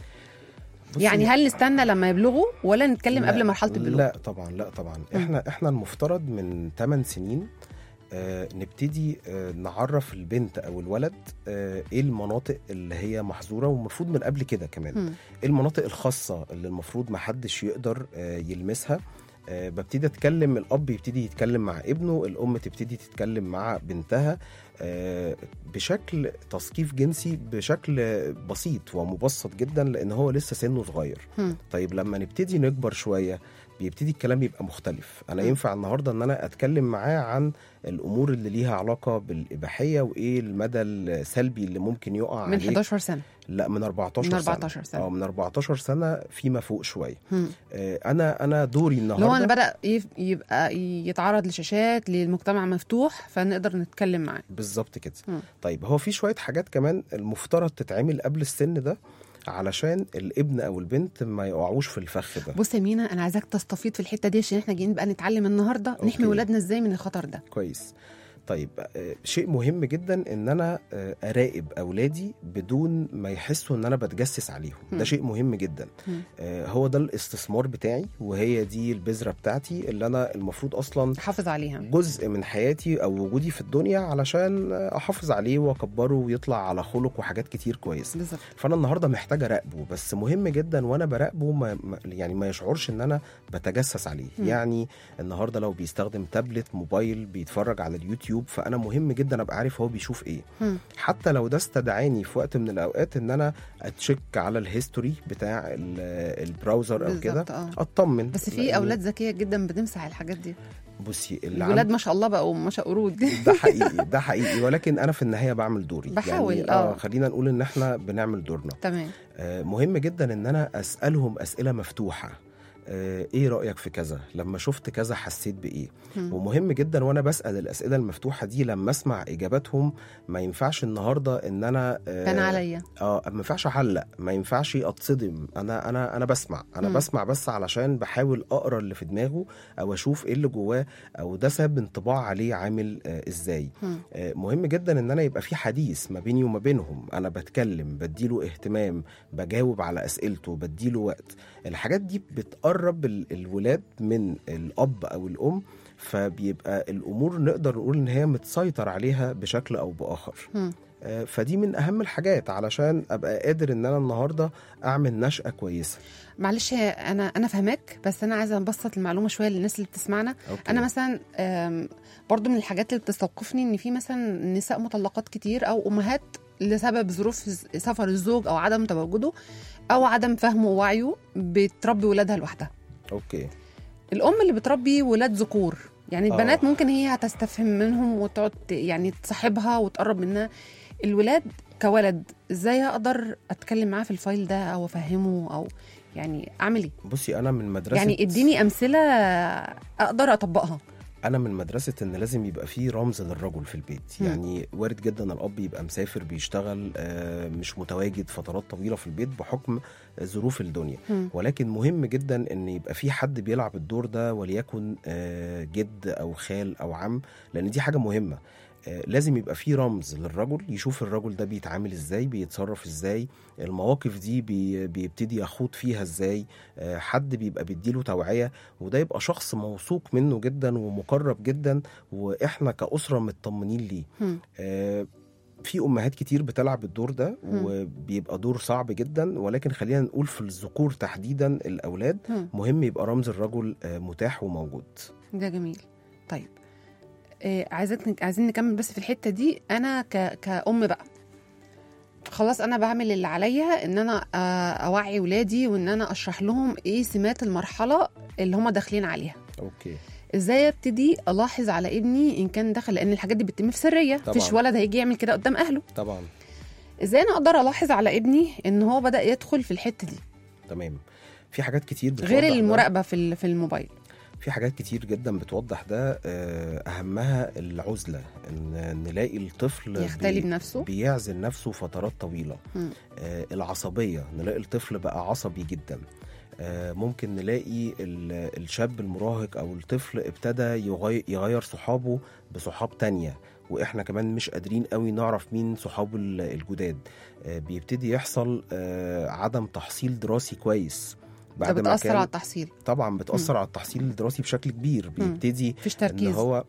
بصي، يعني هل نستنى لما يبلغوا ولا نتكلم لا، قبل مرحلة البلوغ لا طبعا لا طبعا احنا احنا المفترض من 8 سنين آه نبتدي آه نعرف البنت او الولد آه ايه المناطق اللي هي محظوره والمفروض من قبل كده كمان مم. ايه المناطق الخاصه اللي المفروض ما حدش يقدر آه يلمسها آه ببتدي اتكلم الاب يبتدي يتكلم مع ابنه الام تبتدي تتكلم مع بنتها آه بشكل تثقيف جنسي بشكل بسيط ومبسط جدا لان هو لسه سنه صغير مم. طيب لما نبتدي نكبر شويه بيبتدي الكلام يبقى مختلف انا مم. ينفع النهارده ان انا اتكلم معاه عن الامور اللي ليها علاقه بالاباحيه وايه المدى السلبي اللي ممكن يقع من عليه 11 سنة لا من 14 من سنه 14 سنة. اه من 14 سنه فيما فوق شويه مم. آه انا انا دوري اللي هو النهارده انا بدأ يف- يبقى يتعرض لشاشات للمجتمع مفتوح فنقدر نتكلم معاه بالظبط كده مم. طيب هو في شويه حاجات كمان المفترض تتعمل قبل السن ده علشان الابن او البنت ما يقعوش في الفخ ده بص يا مينا انا عايزاك تستفيض في الحتة دي عشان احنا جايين بقى نتعلم النهاردة نحمي أوكي. ولادنا ازاي من الخطر ده كويس طيب آه، شيء مهم جدا ان انا آه، اراقب اولادي بدون ما يحسوا ان انا بتجسس عليهم مم. ده شيء مهم جدا مم. آه، هو ده الاستثمار بتاعي وهي دي البذره بتاعتي اللي انا المفروض اصلا حافظ عليها جزء من حياتي او وجودي في الدنيا علشان آه، احافظ عليه واكبره ويطلع على خلق وحاجات كتير كويسه بالظبط فانا النهارده محتاج اراقبه بس مهم جدا وانا براقبه ما ما- يعني ما يشعرش ان انا بتجسس عليه مم. يعني النهارده لو بيستخدم تابلت موبايل بيتفرج على اليوتيوب فانا مهم جدا ابقى عارف هو بيشوف ايه مم. حتى لو ده استدعاني في وقت من الاوقات ان انا اتشيك على الهيستوري بتاع ال- البراوزر او كده بالظبط اه اطمن بس في لأن- اولاد ذكيه جدا بتمسح الحاجات دي بصي اللي الولاد عند- ما شاء الله بقوا ما شاء قرود ده حقيقي ده حقيقي ولكن انا في النهايه بعمل دوري بحاول، يعني آه. خلينا نقول ان احنا بنعمل دورنا تمام آه، مهم جدا ان انا اسالهم اسئله مفتوحه آه، ايه رايك في كذا لما شفت كذا حسيت بايه مم. ومهم جدا وانا بسال الاسئله المفتوحه دي لما اسمع اجاباتهم ما ينفعش النهارده ان انا آه، كان عليا اه ما ينفعش اعلق ما ينفعش اتصدم انا انا انا بسمع انا مم. بسمع بس علشان بحاول اقرا اللي في دماغه او اشوف ايه اللي جواه او ده سبب انطباع عليه عامل آه ازاي مم. آه مهم جدا ان انا يبقى في حديث ما بيني وما بينهم انا بتكلم بديله اهتمام بجاوب على اسئلته بديله وقت الحاجات دي بتقرب ال- الولاد من الاب او الام فبيبقى الامور نقدر نقول ان هي متسيطر عليها بشكل او باخر مم. آه، فدي من اهم الحاجات علشان ابقى قادر ان انا النهارده اعمل نشأة كويسه معلش هي انا انا فاهماك بس انا عايزه ابسط المعلومه شويه للناس اللي بتسمعنا أوكي. انا مثلا آم، برضو من الحاجات اللي بتستوقفني ان في مثلا نساء مطلقات كتير او امهات لسبب ظروف سفر الزوج او عدم تواجده او عدم فهمه ووعيه بتربي ولادها لوحدها اوكي الام اللي بتربي ولاد ذكور يعني آه. البنات ممكن هي هتستفهم منهم وتقعد ت- يعني تصاحبها وتقرب منها الولاد كولد ازاي اقدر اتكلم معاه في الفايل ده او افهمه او يعني اعمل ايه بصي انا من مدرسه يعني اديني امثله اقدر اطبقها انا من مدرسه ان لازم يبقى في رمز للرجل في البيت مم. يعني وارد جدا الاب يبقى مسافر بيشتغل آه، مش متواجد فترات طويله في البيت بحكم ظروف الدنيا مم. ولكن مهم جدا ان يبقى في حد بيلعب الدور ده وليكن آه، جد او خال او عم لان دي حاجه مهمه آه، لازم يبقى في رمز للرجل يشوف الرجل ده بيتعامل ازاي بيتصرف ازاي المواقف دي بي بيبتدي يخوض فيها ازاي آه، حد بيبقى بيديله توعية وده يبقى شخص موثوق منه جدا ومقرب جدا واحنا كأسرة مطمنين ليه مم. آه، في امهات كتير بتلعب الدور ده مم. وبيبقى دور صعب جدا ولكن خلينا نقول في الذكور تحديدا الاولاد مم. مهم يبقى رمز الرجل آه، متاح وموجود ده جميل طيب آه عايزك عايزين نكمل بس في الحته دي انا ك... كأم بقى خلاص انا بعمل اللي عليا ان انا آه، اوعي ولادي وان انا اشرح لهم ايه سمات المرحله اللي هم داخلين عليها اوكي ازاي ابتدي الاحظ على ابني ان كان دخل لان الحاجات دي بتتم في سريه طبعاً. مفيش ولد هيجي يعمل كده قدام اهله طبعا ازاي انا اقدر الاحظ على ابني ان هو بدا يدخل في الحته دي تمام في حاجات كتير بتوضح غير ده. المراقبه في ال- في الموبايل في حاجات كتير جدا بتوضح ده آه، اهمها العزله ان نلاقي الطفل يختلي بي- بنفسه بيعزل نفسه فترات طويله مم. آه، العصبيه نلاقي الطفل بقى عصبي جدا آه، ممكن نلاقي ال- الشاب المراهق او الطفل ابتدى يغير, يغير صحابه بصحاب تانية واحنا كمان مش قادرين قوي نعرف مين صحابه ال- الجداد آه، بيبتدي يحصل آه، عدم تحصيل دراسي كويس ده بعد ما بتاثر كان على التحصيل طبعا بتاثر على التحصيل الدراسي بشكل كبير بيبتدي مفيش ان تركيز هو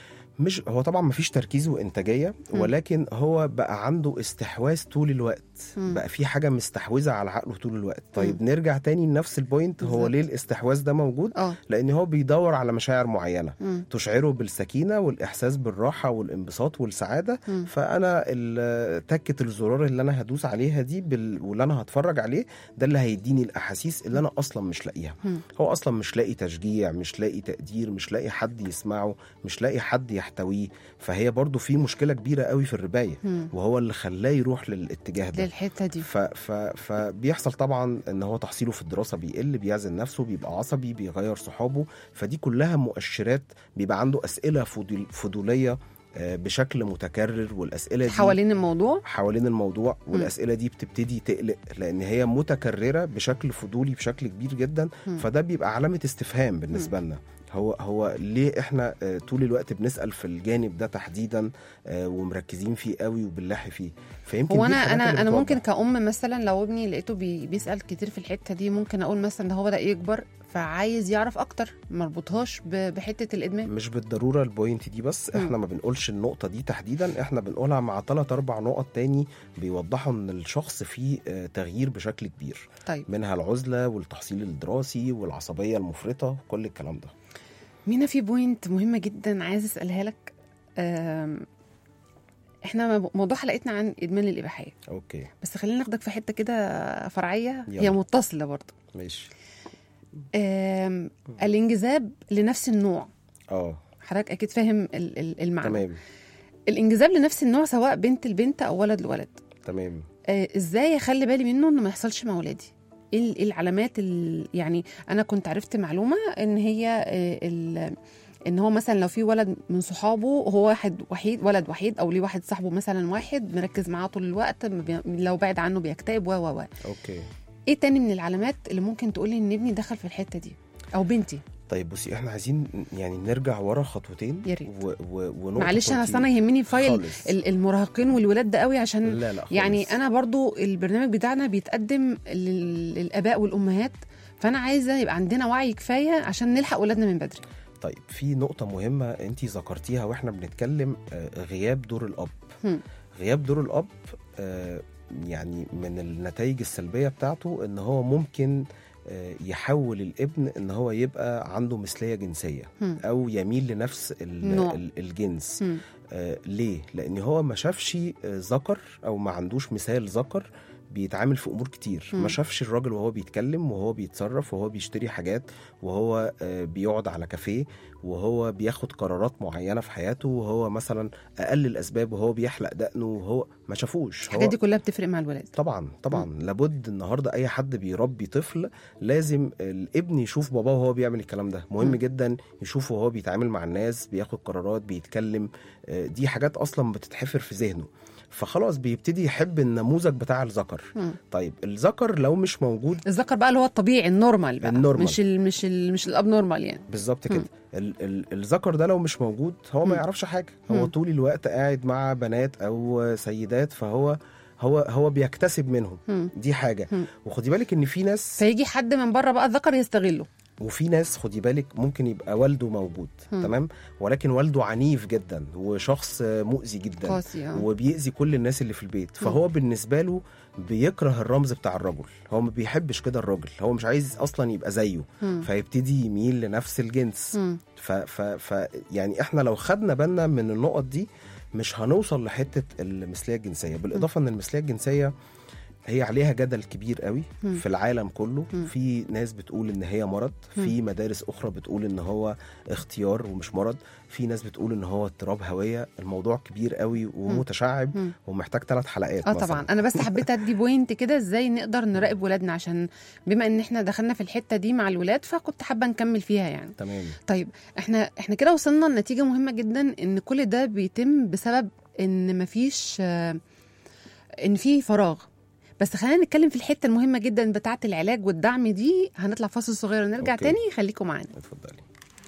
مش هو طبعا مفيش تركيز وانتاجيه مم. ولكن هو بقى عنده استحواذ طول الوقت مم. بقى في حاجه مستحوذه على عقله طول الوقت طيب نرجع تاني لنفس البوينت هو بالظبط. ليه الاستحواذ ده موجود اه لان هو بيدور على مشاعر معينه مم. تشعره بالسكينه والاحساس بالراحه والانبساط والسعاده مم. فانا ال- تكه الزرار اللي انا هدوس عليها دي بال... واللي انا هتفرج عليه ده اللي هيديني الاحاسيس اللي انا اصلا مش لاقيها مم. هو اصلا مش لاقي تشجيع مش لاقي تقدير مش لاقي حد يسمعه مش لاقي حد يحتويه فهي برضو في مشكله كبيره قوي في الربايه مم. وهو اللي خلاه يروح للاتجاه ده للحته دي ف... ف... فبيحصل طبعا ان هو تحصيله في الدراسه بيقل بيعزل نفسه بيبقى عصبي بيغير صحابه فدي كلها مؤشرات بيبقى عنده اسئله فضول... فضوليه آه، بشكل متكرر والاسئله دي حوالين الموضوع حوالين الموضوع والاسئله دي بتبتدي تقلق لان هي متكرره بشكل فضولي بشكل كبير جدا مم. فده بيبقى علامه استفهام بالنسبه لنا هو هو ليه احنا آه، طول الوقت بنسال في الجانب ده تحديدا آه، ومركزين فيه قوي وبنلاحي فيه فيمكن هو دي انا الحاجات انا اللي انا بتوضح. ممكن كأم مثلا لو ابني لقيته بي بيسأل كتير في الحته دي ممكن اقول مثلا ده هو بدأ يكبر فعايز يعرف اكتر مربوطهاش ب- بحته الادمان مش بالضروره البوينت دي بس مم. احنا ما بنقولش النقطه دي تحديدا احنا بنقولها مع ثلاث اربع نقط تاني بيوضحوا ان الشخص فيه آه، تغيير بشكل كبير طيب منها العزله والتحصيل الدراسي والعصبيه المفرطه كل الكلام ده مينا في بوينت مهمه جدا عايز اسالها لك أم، احنا مو- موضوع حلقتنا عن ادمان الاباحيه اوكي بس خلينا ناخدك في حته كده فرعيه هي يلا. متصله برضه ماشي أم، الانجذاب لنفس النوع اه حضرتك اكيد فاهم ال- ال- المعنى تمام الانجذاب لنفس النوع سواء بنت لبنت او ولد لولد تمام آه، ازاي اخلي بالي منه انه ما يحصلش مع ولادي ايه ال- إيه العلامات ال- يعني انا كنت عرفت معلومه ان هي آه، ال- ان هو مثلا لو في ولد من صحابه هو واحد وحيد ولد وحيد او ليه واحد صاحبه مثلا واحد مركز معاه طول الوقت ما بي- لو بعد عنه بيكتئب و و و اوكي ايه تاني من العلامات اللي ممكن تقولي ان ابني دخل في الحته دي او بنتي طيب بصي احنا عايزين يعني نرجع ورا خطوتين يا ريت. و... و... ونقطة معلش انا كنتي- أصل انا يهمني فايل خالص. ال- المراهقين والولاد ده قوي عشان لا لا خالص. يعني انا برضو البرنامج بتاعنا بيتقدم لل- للاباء والامهات فانا عايزه يبقى عندنا وعي كفايه عشان نلحق ولادنا من بدري طيب في نقطة مهمة انت ذكرتيها واحنا بنتكلم آه، غياب دور الأب هم. غياب دور الأب آه، يعني من النتائج السلبية بتاعته ان هو ممكن آه، يحول الابن ان هو يبقى عنده مثلية جنسية هم. او يميل لنفس ال- نوع. ال- الجنس هم. آه، ليه؟ لأن هو ما شافش آه، ذكر أو ما عندوش مثال ذكر بيتعامل في امور كتير مم. ما شافش الراجل وهو بيتكلم وهو بيتصرف وهو بيشتري حاجات وهو آه، بيقعد على كافيه وهو بياخد قرارات معينه في حياته وهو مثلا اقل الاسباب وهو بيحلق دقنه وهو ما شافوش هو الحاجات دي كلها بتفرق مع الولاد طبعا طبعا لابد النهارده اي حد بيربي طفل لازم الابن يشوف باباه وهو بيعمل الكلام ده مهم مم. جدا يشوفه وهو بيتعامل مع الناس بياخد قرارات بيتكلم آه، دي حاجات اصلا بتتحفر في ذهنه فخلاص بيبتدي يحب النموذج بتاع الذكر مم. طيب الذكر لو مش موجود الذكر بقى اللي هو الطبيعي النورمال بقى النورمال. مش ال مش ال مش الاب نورمال يعني بالظبط مم. كده ال- ال- الذكر ده لو مش موجود هو ما مم. يعرفش حاجه هو مم. طول الوقت قاعد مع بنات او سيدات فهو هو هو بيكتسب منهم مم. دي حاجه مم. وخدي بالك ان في ناس فيجي حد من بره بقى الذكر يستغله وفي ناس خدي بالك ممكن يبقى والده موجود مم. تمام ولكن والده عنيف جدا وشخص مؤذي جدا قاسي اه وبيأذي كل الناس اللي في البيت فهو بالنسبة له بيكره الرمز بتاع الرجل هو ما بيحبش كده الراجل هو مش عايز اصلا يبقى زيه مم. فيبتدي يميل لنفس الجنس مم. ف, ف, ف يعني احنا لو خدنا بالنا من النقط دي مش هنوصل لحته المثليه الجنسيه بالاضافه ان المثليه الجنسيه هي عليها جدل كبير قوي مم. في العالم كله مم. في ناس بتقول ان هي مرض في مدارس اخرى بتقول ان هو اختيار ومش مرض في ناس بتقول ان هو اضطراب هويه الموضوع كبير قوي ومتشعب مم. ومحتاج ثلاث حلقات اه مثلاً. طبعا انا بس حبيت ادي بوينت كده ازاي نقدر نراقب ولادنا عشان بما ان احنا دخلنا في الحته دي مع الولاد فكنت حابه نكمل فيها يعني تمام طيب احنا احنا كده وصلنا لنتيجه مهمه جدا ان كل ده بيتم بسبب ان مفيش آه، ان في فراغ بس خلينا نتكلم في الحته المهمه جدا بتاعه العلاج والدعم دي هنطلع فاصل صغير ونرجع أوكي. تاني خليكم معانا اتفضلي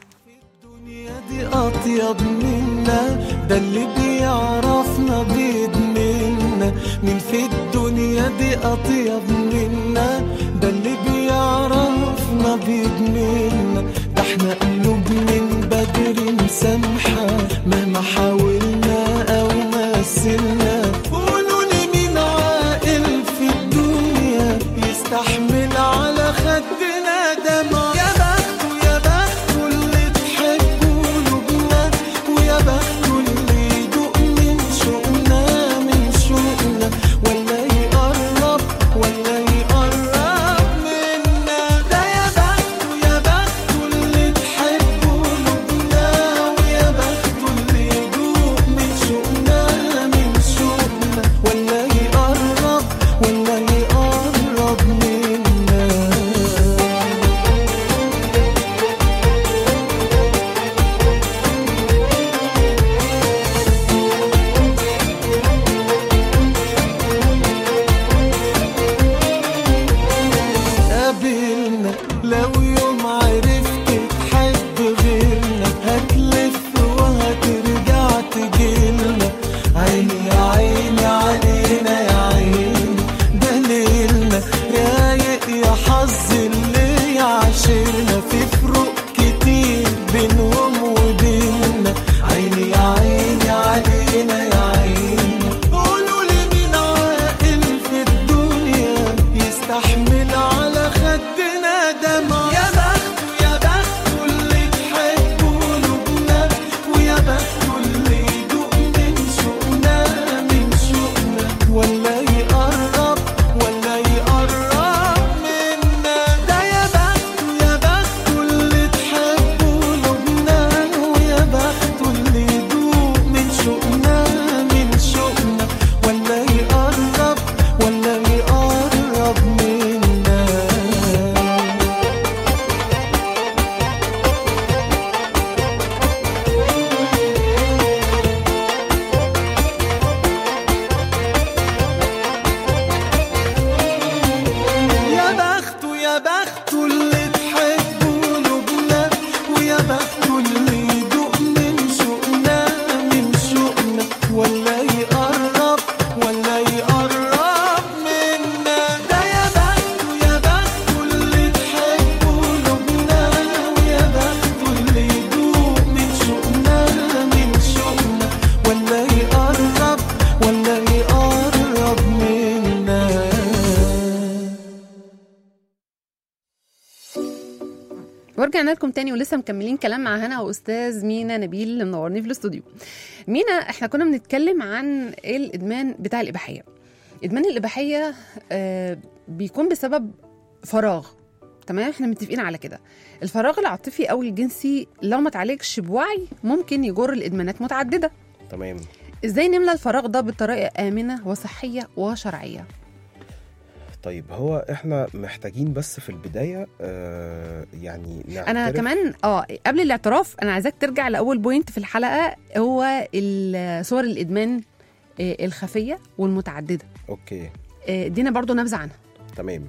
الدنيا دي أطيب منا ده اللي بيعرفنا بيدمنا مين في الدنيا دي أطيب منا ده اللي بيعرفنا بيدمنا ده احنا قلوب من بدري مسامحة مهما حاولنا أو مثلنا قولوا لي مين عاقل في الدنيا يستحمل على خدنا دمع يا بخت يا بخت اللي تحب قلوبنا ويا بخت اللي يدوق من شوقنا من شوقنا ولا يقرب ولا يقرب منا ده يا بخت يا بخت اللي تحب قلوبنا ويا بخت اللي يدوق من شوقنا من شوقنا ولا يقرب ولا يقرب منا قابلنا لو يوم عرفت تحب غيرنا هتلف وهترجع تجيلنا عيني يا عيني علينا يا عيني ده ليلنا رايق يا حظ اللي يعاشرنا في فروق كتير بينهم وبيننا عيني يا عيني علينا يا عيني قولوا لي مين عاقل في الدنيا يستحمل على خدنا دمع يا بخت يا بخت اللي تحب قلوبنا ويا بخت اللي يدوق من شوقنا من شوقنا ولا يقرب ولا يقرب منا ده يا بخت يا بخت اللي تحب قلوبنا ويا بخت اللي يدوق من شوقنا من شوقنا ولا يقرب ولا يقرب منا يا بخت يا بخت اللي تحب قلوبنا ويا بخت اللي يدوق من شوقنا من شوقنا ولا يقرب ولا يقرب منا ده يا بخت يا بخت اللي تحب قلوبنا ويا بخت اللي يدوق من شوقنا من شوقنا ولا يقرب ولا يقرب منا ورجعنا لكم تاني ولسه مكملين كلام مع هنا واستاذ مينا نبيل اللي منورني في الاستوديو مينا احنا كنا بنتكلم عن الادمان بتاع الاباحيه ادمان الاباحيه آه، بيكون بسبب فراغ تمام احنا متفقين على كده الفراغ العاطفي او الجنسي لو ما اتعالجش بوعي ممكن يجر لادمانات متعدده تمام ازاي نملى الفراغ ده بطريقه امنه وصحيه وشرعيه طيب هو احنا محتاجين بس في البدايه آه يعني نعترف انا كمان اه قبل الاعتراف انا عايزاك ترجع لاول بوينت في الحلقه هو ال- صور الادمان آه، الخفيه والمتعدده اوكي آه، ادينا برضو نبذه عنها تمام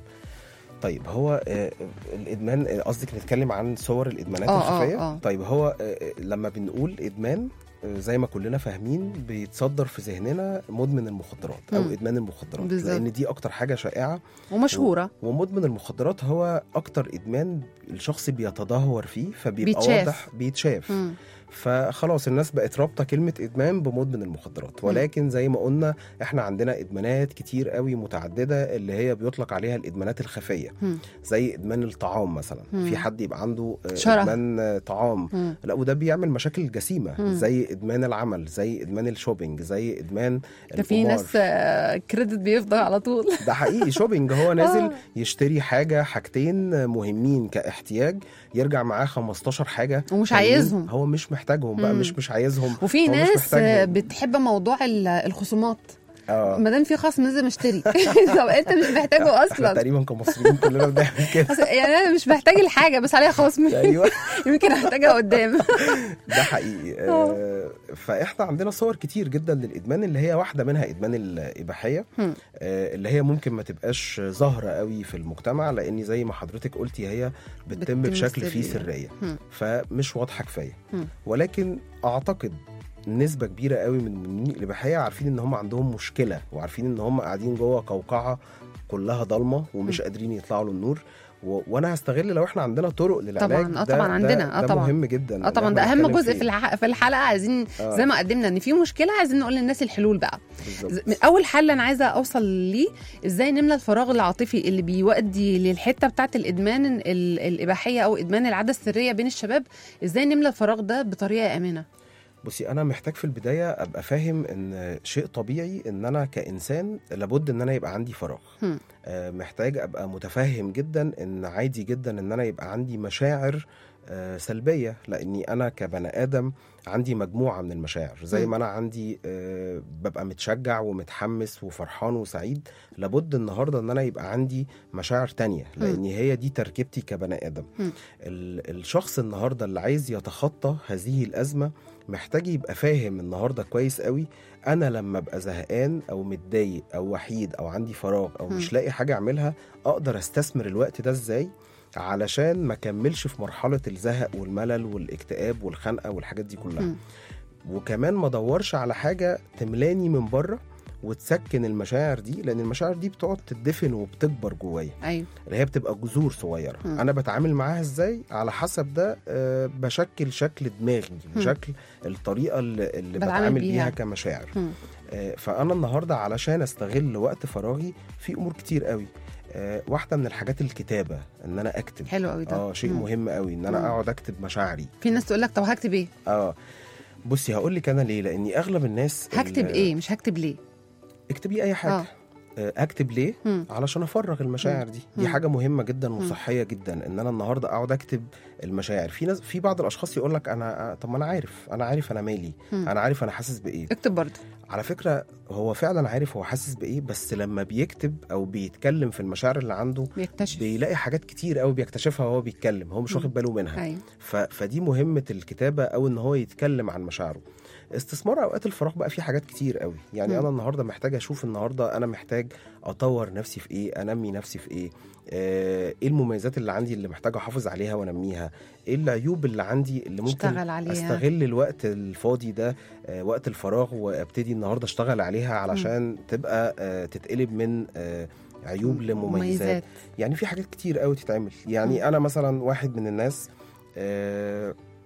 طيب هو آه، الادمان آه، قصدك نتكلم عن صور الادمانات آه، آه، الخفيه آه. طيب هو آه، آه، لما بنقول ادمان آه، زي ما كلنا فاهمين بيتصدر في ذهننا مدمن المخدرات او مم. ادمان المخدرات بالظبط. لان دي اكتر حاجه شائعه ومشهوره ومدمن المخدرات هو اكتر ادمان الشخص بيتدهور فيه فبيبقى بيتشاف. واضح بيتشاف مم. فخلاص الناس بقت رابطه كلمه ادمان بمدمن المخدرات ولكن زي ما قلنا احنا عندنا ادمانات كتير قوي متعدده اللي هي بيطلق عليها الادمانات الخفيه مم. زي ادمان الطعام مثلا مم. في حد يبقى عنده آه، شره. ادمان آه، طعام مم. لا وده بيعمل مشاكل جسيمه مم. زي ادمان العمل زي ادمان الشوبينج زي ادمان ده في القمار. ناس آه، كريدت بيفضل على طول ده حقيقي شوبينج هو آه. نازل يشتري حاجه حاجتين مهمين كاحتياج يرجع معاه 15 حاجه ومش تانيين عايزهم. هو مش محتاجهم بقى مم. مش مش عايزهم وفي هو مش ناس محتاجهم. آه، بتحب موضوع ال- الخصومات اه ما دام في خصم لازم اشتري طب انت مش محتاجه احنا اصلا تقريبا كمصريين كلنا بنعمل كده أصل يعني انا مش محتاج الحاجه بس عليها خصم ايوه يمكن احتاجها قدام ده حقيقي آه فاحنا عندنا صور كتير جدا للادمان اللي هي واحده منها ادمان الاباحيه هم. آه اللي هي ممكن ما تبقاش ظاهره قوي في المجتمع لان زي ما حضرتك قلتي هي بتتم بتتم بشكل فيه سرية. سريه هم. فمش واضحه كفايه هم. ولكن اعتقد نسبة كبيرة قوي من المدمنين الإباحية عارفين إن هم عندهم مشكلة وعارفين إن هم قاعدين جوه قوقعة كلها ضلمة ومش قادرين يطلعوا للنور و... وأنا هستغل لو إحنا عندنا طرق للعلاج طبعاً، آه ده- طبعاً ده- عندنا، آه ده طبعاً. مهم جدا اه إن طبعا ده إحنا اهم نتكلم جزء فيه. في الح- في الحلقه عايزين آه. زي ما قدمنا ان في مشكله عايزين نقول للناس الحلول بقى بالظبط. ز- من اول حل انا عايزه اوصل ليه ازاي نملى الفراغ العاطفي اللي بيؤدي للحته بتاعه الادمان ال- الاباحيه او ادمان العاده السريه بين الشباب ازاي نملى الفراغ ده بطريقه امنه بصي انا محتاج في البدايه ابقى فاهم ان شيء طبيعي ان انا كانسان لابد ان انا يبقى عندي فراغ هم. آه، محتاج ابقى متفهم جدا ان عادي جدا ان انا يبقى عندي مشاعر آه، سلبيه لاني انا كبني ادم عندي مجموعه من المشاعر زي مم. ما انا عندي آه، ببقى متشجع ومتحمس وفرحان وسعيد لابد النهارده ان انا يبقى عندي مشاعر تانية مم. لان هي دي تركيبتي كبني ادم مم. ال- الشخص النهارده اللي عايز يتخطى هذه الازمه محتاج يبقى فاهم النهارده كويس قوي انا لما ابقى زهقان او متضايق او وحيد او عندي فراغ او مش مم. لاقي حاجه اعملها اقدر استثمر الوقت ده ازاي علشان ما كملش في مرحله الزهق والملل والاكتئاب والخنقه والحاجات دي كلها مم. وكمان ما ادورش على حاجه تملاني من بره وتسكن المشاعر دي لان المشاعر دي بتقعد تدفن وبتكبر جوايا ايوه اللي هي بتبقى جذور صغيره مم. انا بتعامل معاها ازاي على حسب ده آه، بشكل شكل دماغي مم. بشكل الطريقه اللي, اللي بتعامل بتعامل بيها. بيها كمشاعر مم. آه، فانا النهارده علشان استغل وقت فراغي في امور كتير قوي آه، واحده من الحاجات الكتابه ان انا اكتب حلو قوي ده اه شيء مم. مهم قوي ان انا مم. اقعد اكتب مشاعري في ناس تقول لك طب هكتب ايه اه بصي هقول لك انا ليه لاني اغلب الناس هكتب ال- ايه مش هكتب ليه اكتبي اي حاجه آه. آه. اكتب ليه مم. علشان افرغ المشاعر دي دي مم. حاجه مهمه جدا وصحيه جدا ان انا النهارده اقعد اكتب المشاعر في ناس في بعض الاشخاص يقول لك انا آه، طب ما انا عارف انا عارف انا مالي مم. انا عارف انا حاسس بايه اكتب برضه على فكره هو فعلا عارف هو حاسس بايه بس لما بيكتب او بيتكلم في المشاعر اللي عنده بيكتشف بيلاقي حاجات كتير قوي بيكتشفها وهو بيتكلم هو مش مم. واخد باله منها ايوه ف... فدي مهمه الكتابه او ان هو يتكلم عن مشاعره استثمار اوقات الفراغ بقى فيه حاجات كتير قوي يعني مم. انا النهارده محتاج اشوف النهارده انا محتاج اطور نفسي في ايه انمي نفسي في ايه آه، ايه المميزات اللي عندي اللي محتاج احافظ عليها وانميها ايه العيوب اللي عندي اللي ممكن اشتغل عليها. استغل الوقت الفاضي ده آه، وقت الفراغ وابتدي النهارده اشتغل عليها علشان تبقى آه، تتقلب من آه، عيوب لمميزات يعني في حاجات كتير قوي تتعمل يعني انا مثلا واحد من الناس آه،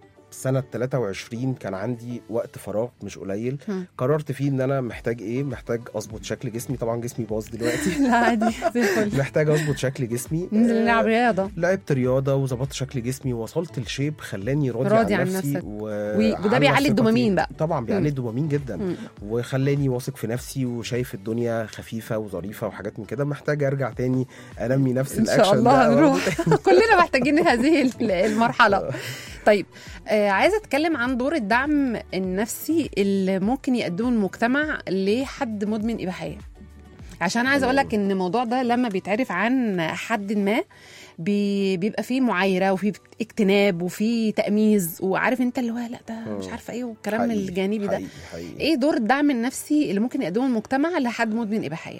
سنه 23 كان عندي وقت فراغ مش قليل مم. قررت فيه ان انا محتاج ايه محتاج اظبط شكل جسمي طبعا جسمي باظ دلوقتي لا عادي زي الفل محتاج اظبط شكل جسمي ننزل آه، نلعب رياضه لعبت رياضه وظبطت شكل جسمي ووصلت لشيب خلاني راضي, راضي عن عن نفسي نفسك. و... وده على بيعلي ثقتي. الدوبامين بقى. طبعا بيعلي مم. الدوبامين جدا مم. وخلاني واثق في نفسي وشايف الدنيا خفيفه وظريفه وحاجات من كده محتاج ارجع تاني انمي نفس ان شاء الاكشن الله ده هنروح كلنا محتاجين هذه ال- المرحله طيب آه عايزه اتكلم عن دور الدعم النفسي اللي ممكن يقدمه المجتمع لحد مدمن اباحيه عشان عايزه اقول لك ان الموضوع ده لما بيتعرف عن حد ما بي بيبقى فيه معايره وفي اجتناب وفي تأميز وعارف انت اللي هو لا ده مش مم. عارفه ايه والكلام حقيقي، الجانبي ده حقيقي حقيقي. ايه دور الدعم النفسي اللي ممكن يقدمه المجتمع لحد مدمن اباحيه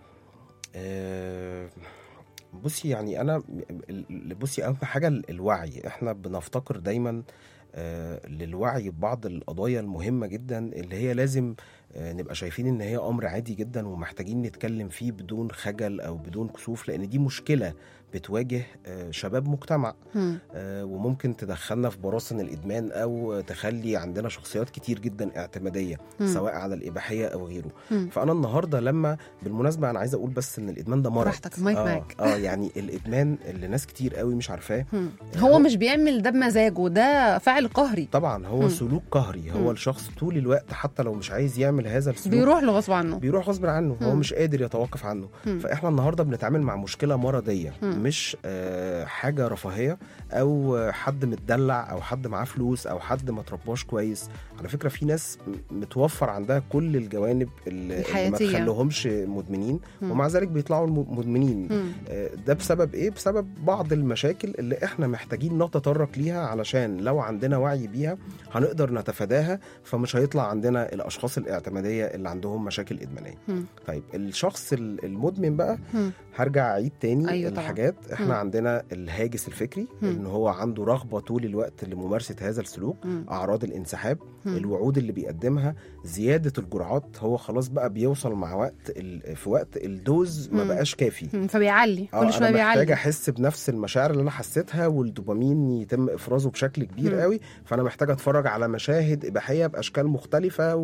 آه، بصي يعني انا ال- بصي اهم حاجه ال- الوعي احنا بنفتقر دايما آه، للوعي ببعض القضايا المهمه جدا اللي هي لازم آه، نبقى شايفين ان هي امر عادي جدا ومحتاجين نتكلم فيه بدون خجل او بدون كسوف لان دي مشكله بتواجه آه، شباب مجتمع هم. آه، وممكن تدخلنا في براثن الادمان او تخلي عندنا شخصيات كتير جدا اعتماديه مم. سواء على الاباحيه او غيره مم. فانا النهارده لما بالمناسبه انا عايز اقول بس ان الادمان ده مرض براحتك، المايك آه معاك. اه يعني الادمان اللي ناس كتير قوي مش عارفاه هم. هو مش بيعمل ده بمزاجه ده فعل قهري طبعا هو مم. سلوك قهري هو مم. الشخص طول الوقت حتى لو مش عايز يعمل هذا السلوك بيروح له غصب عنه بيروح غصب عنه هو مم. مش قادر يتوقف عنه مم. فاحنا النهارده بنتعامل مع مشكله مرضيه مم. مش آه حاجه رفاهيه او آه، حد متدلع او حد معاه فلوس او حد ما ترباش كويس على فكره في ناس م- متوفر عندها كل الجوانب اللي, اللي ما الحياتية. تخليهمش مدمنين مم. ومع ذلك بيطلعوا الم- مدمنين هم. آه، ده بسبب ايه بسبب بعض المشاكل اللي احنا محتاجين نتطرق ليها علشان لو عندنا وعي بيها هنقدر نتفاداها فمش هيطلع عندنا الاشخاص الاعتماديه اللي عندهم مشاكل ادمانيه هم. طيب الشخص ال- المدمن بقى هم. هرجع اعيد تاني أيوة طبعا. الحاجات احنا مم. عندنا الهاجس الفكري مم. ان هو عنده رغبه طول الوقت لممارسه هذا السلوك مم. اعراض الانسحاب مم. الوعود اللي بيقدمها زياده الجرعات هو خلاص بقى بيوصل مع وقت ال- في وقت الدوز ما مم. بقاش كافي هم. فبيعلي اه كل شويه انا محتاج بيعلي احس بنفس المشاعر اللي انا حسيتها والدوبامين يتم افرازه بشكل كبير مم. قوي فانا محتاج اتفرج على مشاهد اباحيه باشكال مختلفه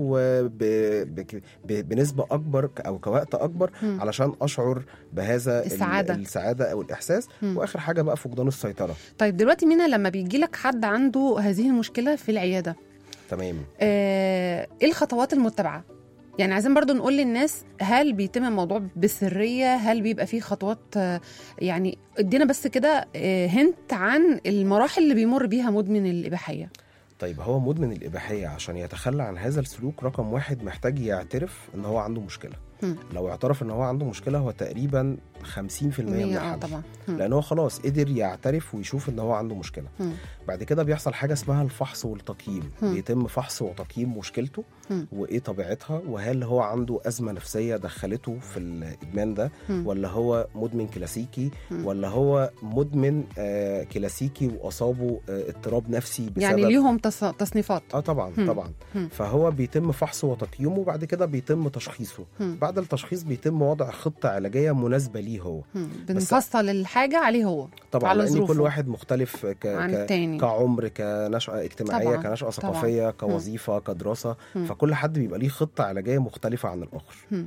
وبنسبه اكبر ك- او كوقت اكبر مم. علشان اشعر بهذا ال- السعادة. السعاده او الاحساس مم. واخر حاجه بقى فقدان السيطره طيب دلوقتي مينا لما بيجي لك حد عنده هذه المشكله في العياده تمام آه، ايه الخطوات المتبعه يعني عايزين برضو نقول للناس هل بيتم الموضوع بسريه هل بيبقى فيه خطوات آه، يعني ادينا بس كده آه، هنت عن المراحل اللي بيمر بيها مدمن الاباحيه طيب هو مدمن الإباحية عشان يتخلى عن هذا السلوك رقم واحد محتاج يعترف إن هو عنده مشكلة مم. لو اعترف إن هو عنده مشكلة هو تقريبا 50% من مية، اه الحل طبعا مم. لأن هو خلاص قدر يعترف ويشوف إن هو عنده مشكلة مم. بعد كده بيحصل حاجة اسمها الفحص والتقييم مم. بيتم فحص وتقييم مشكلته مم. وإيه طبيعتها وهل هو عنده أزمة نفسية دخلته في الإدمان ده مم. ولا هو مدمن كلاسيكي مم. ولا هو مدمن آه كلاسيكي وأصابه آه اضطراب نفسي بسبب يعني ليهم تص- تصنيفات اه طبعا مم. طبعا مم. فهو بيتم فحصه وتقييمه وبعد كده بيتم تشخيصه مم. بعد التشخيص بيتم وضع خطه علاجيه مناسبه ليه هو مم. بنفصل الحاجه عليه هو طبعا على لان ظروفه. كل واحد مختلف ك... عن ك... التاني كعمر كنشأة اجتماعية طبعاً، كنشأة طبعاً. ثقافية كوظيفة كدراسة مم. فكل حد بيبقى ليه خطة علاجية مختلفة عن الآخر مم.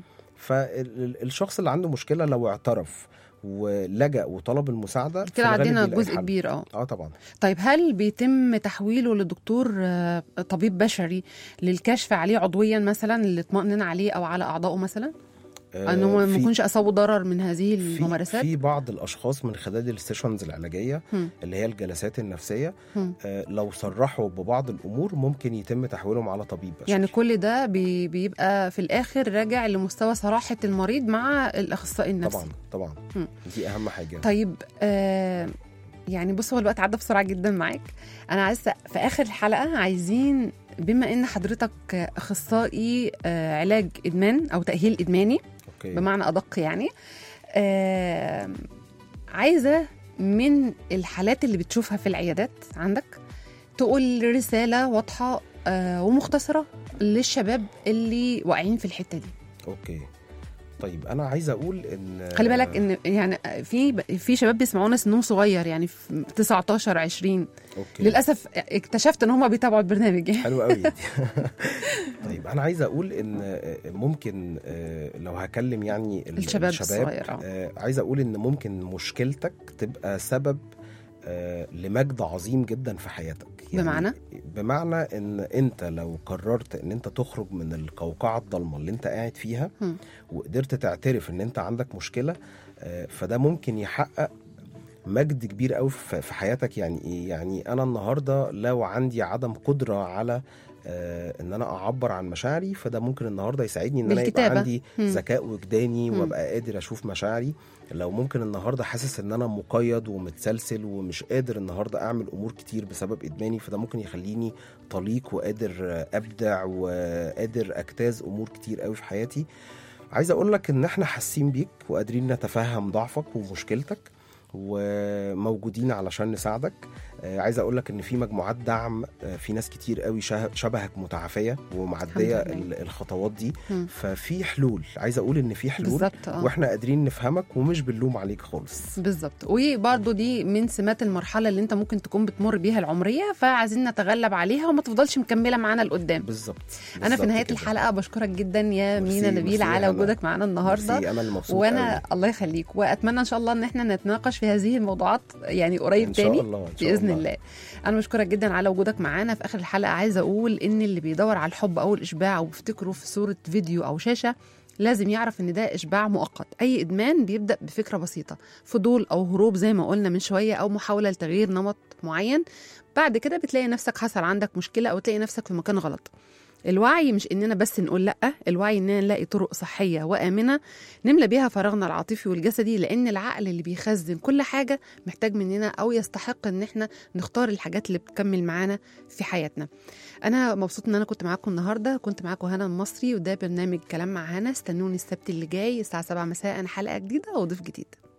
فالشخص اللي عنده مشكلة لو اعترف ولجأ وطلب المساعدة في كده الغالب عدينا بيلاقي جزء الحل. كبير اه اه طبعا طيب هل بيتم تحويله لدكتور آه، طبيب بشري للكشف عليه عضويا مثلا للاطمئنان عليه او على اعضائه مثلا آه، ان هو ما في- يكونش اصابه ضرر من هذه في الممارسات في بعض الاشخاص من خلال السيشنز العلاجيه مم. اللي هي الجلسات النفسيه مم. آه، لو صرحوا ببعض الامور ممكن يتم تحويلهم على طبيب بشري يعني كل ده بي بيبقى في الاخر راجع لمستوى صراحه المريض مع الاخصائي النفسي طبعا طبعا مم. دي اهم حاجه طيب آه يعني بص هو الوقت عدى بسرعه جدا معاك انا عايزه في اخر الحلقه عايزين بما ان حضرتك اخصائي آه علاج ادمان او تاهيل ادماني اوكي بمعنى ادق يعني آه عايزه من الحالات اللي بتشوفها في العيادات عندك تقول رساله واضحه آه ومختصره للشباب اللي واقعين في الحته دي اوكي طيب انا عايز اقول ان خلي بالك ان يعني في في شباب بيسمعونا سنهم صغير يعني في 19 20 أوكي. للاسف اكتشفت ان هم بيتابعوا البرنامج يعني حلو قوي دي. طيب انا عايز اقول ان ممكن آه، لو هكلم يعني ال- الشباب الصغير، آه. آه، عايز اقول ان ممكن مشكلتك تبقى سبب آه، لمجد عظيم جدا في حياتك بمعنى؟ بمعنى ان انت لو قررت ان انت تخرج من القوقعه الضلمه اللي انت قاعد فيها مم. وقدرت تعترف ان انت عندك مشكله آه، فده ممكن يحقق مجد كبير قوي في في حياتك يعني ايه يعني انا النهارده لو عندي عدم قدره على آه ان انا اعبر عن مشاعري فده ممكن النهارده يساعدني ان انا يبقى بالكتابة. عندي مم. ذكاء وجداني مم. وابقى قادر اشوف مشاعري لو ممكن النهارده حاسس ان انا مقيد ومتسلسل ومش قادر النهارده اعمل امور كتير بسبب ادماني فده ممكن يخليني طليق وقادر آه، ابدع وقادر اجتاز امور كتير قوي في حياتي عايز اقول لك ان احنا حاسين بيك وقادرين نتفهم ضعفك ومشكلتك وموجودين علشان نساعدك آه، عايز اقول لك ان في مجموعات دعم آه، في ناس كتير قوي شه- شبهك متعافيه ومعديه الحمد لله. ال- الخطوات دي مم. ففي حلول عايز اقول ان في حلول بالظبط اه واحنا قادرين نفهمك ومش بنلوم عليك خالص بالظبط وبرضه دي من سمات المرحله اللي انت ممكن تكون بتمر بيها العمريه فعايزين نتغلب عليها وما تفضلش مكمله معانا لقدام بالظبط انا في بالظبط نهايه كده. الحلقه بشكرك جدا يا ميرسي- مينا نبيل ميرسي على يا وجودك معانا النهارده ميرسي، انا اللي مبسوط وانا قوي. الله يخليك واتمنى ان شاء الله ان احنا نتناقش في هذه الموضوعات يعني قريب ان شاء تاني الله إن شاء باذن الله انا بشكرك جدا على وجودك معانا في اخر الحلقه عايزه اقول ان اللي بيدور على الحب او الاشباع وبيفتكره في صوره فيديو او شاشه لازم يعرف ان ده اشباع مؤقت اي ادمان بيبدا بفكره بسيطه فضول او هروب زي ما قلنا من شويه او محاوله لتغيير نمط معين بعد كده بتلاقي نفسك حصل عندك مشكله او تلاقي نفسك في مكان غلط الوعي مش اننا بس نقول لا الوعي اننا نلاقي طرق صحيه وامنه نملى بيها فراغنا العاطفي والجسدي لان العقل اللي بيخزن كل حاجه محتاج مننا او يستحق ان احنا نختار الحاجات اللي بتكمل معانا في حياتنا انا مبسوط ان انا كنت معاكم النهارده كنت معاكم هنا المصري وده برنامج كلام مع هنا استنوني السبت اللي جاي الساعه 7 مساء حلقه جديده وضيف جديد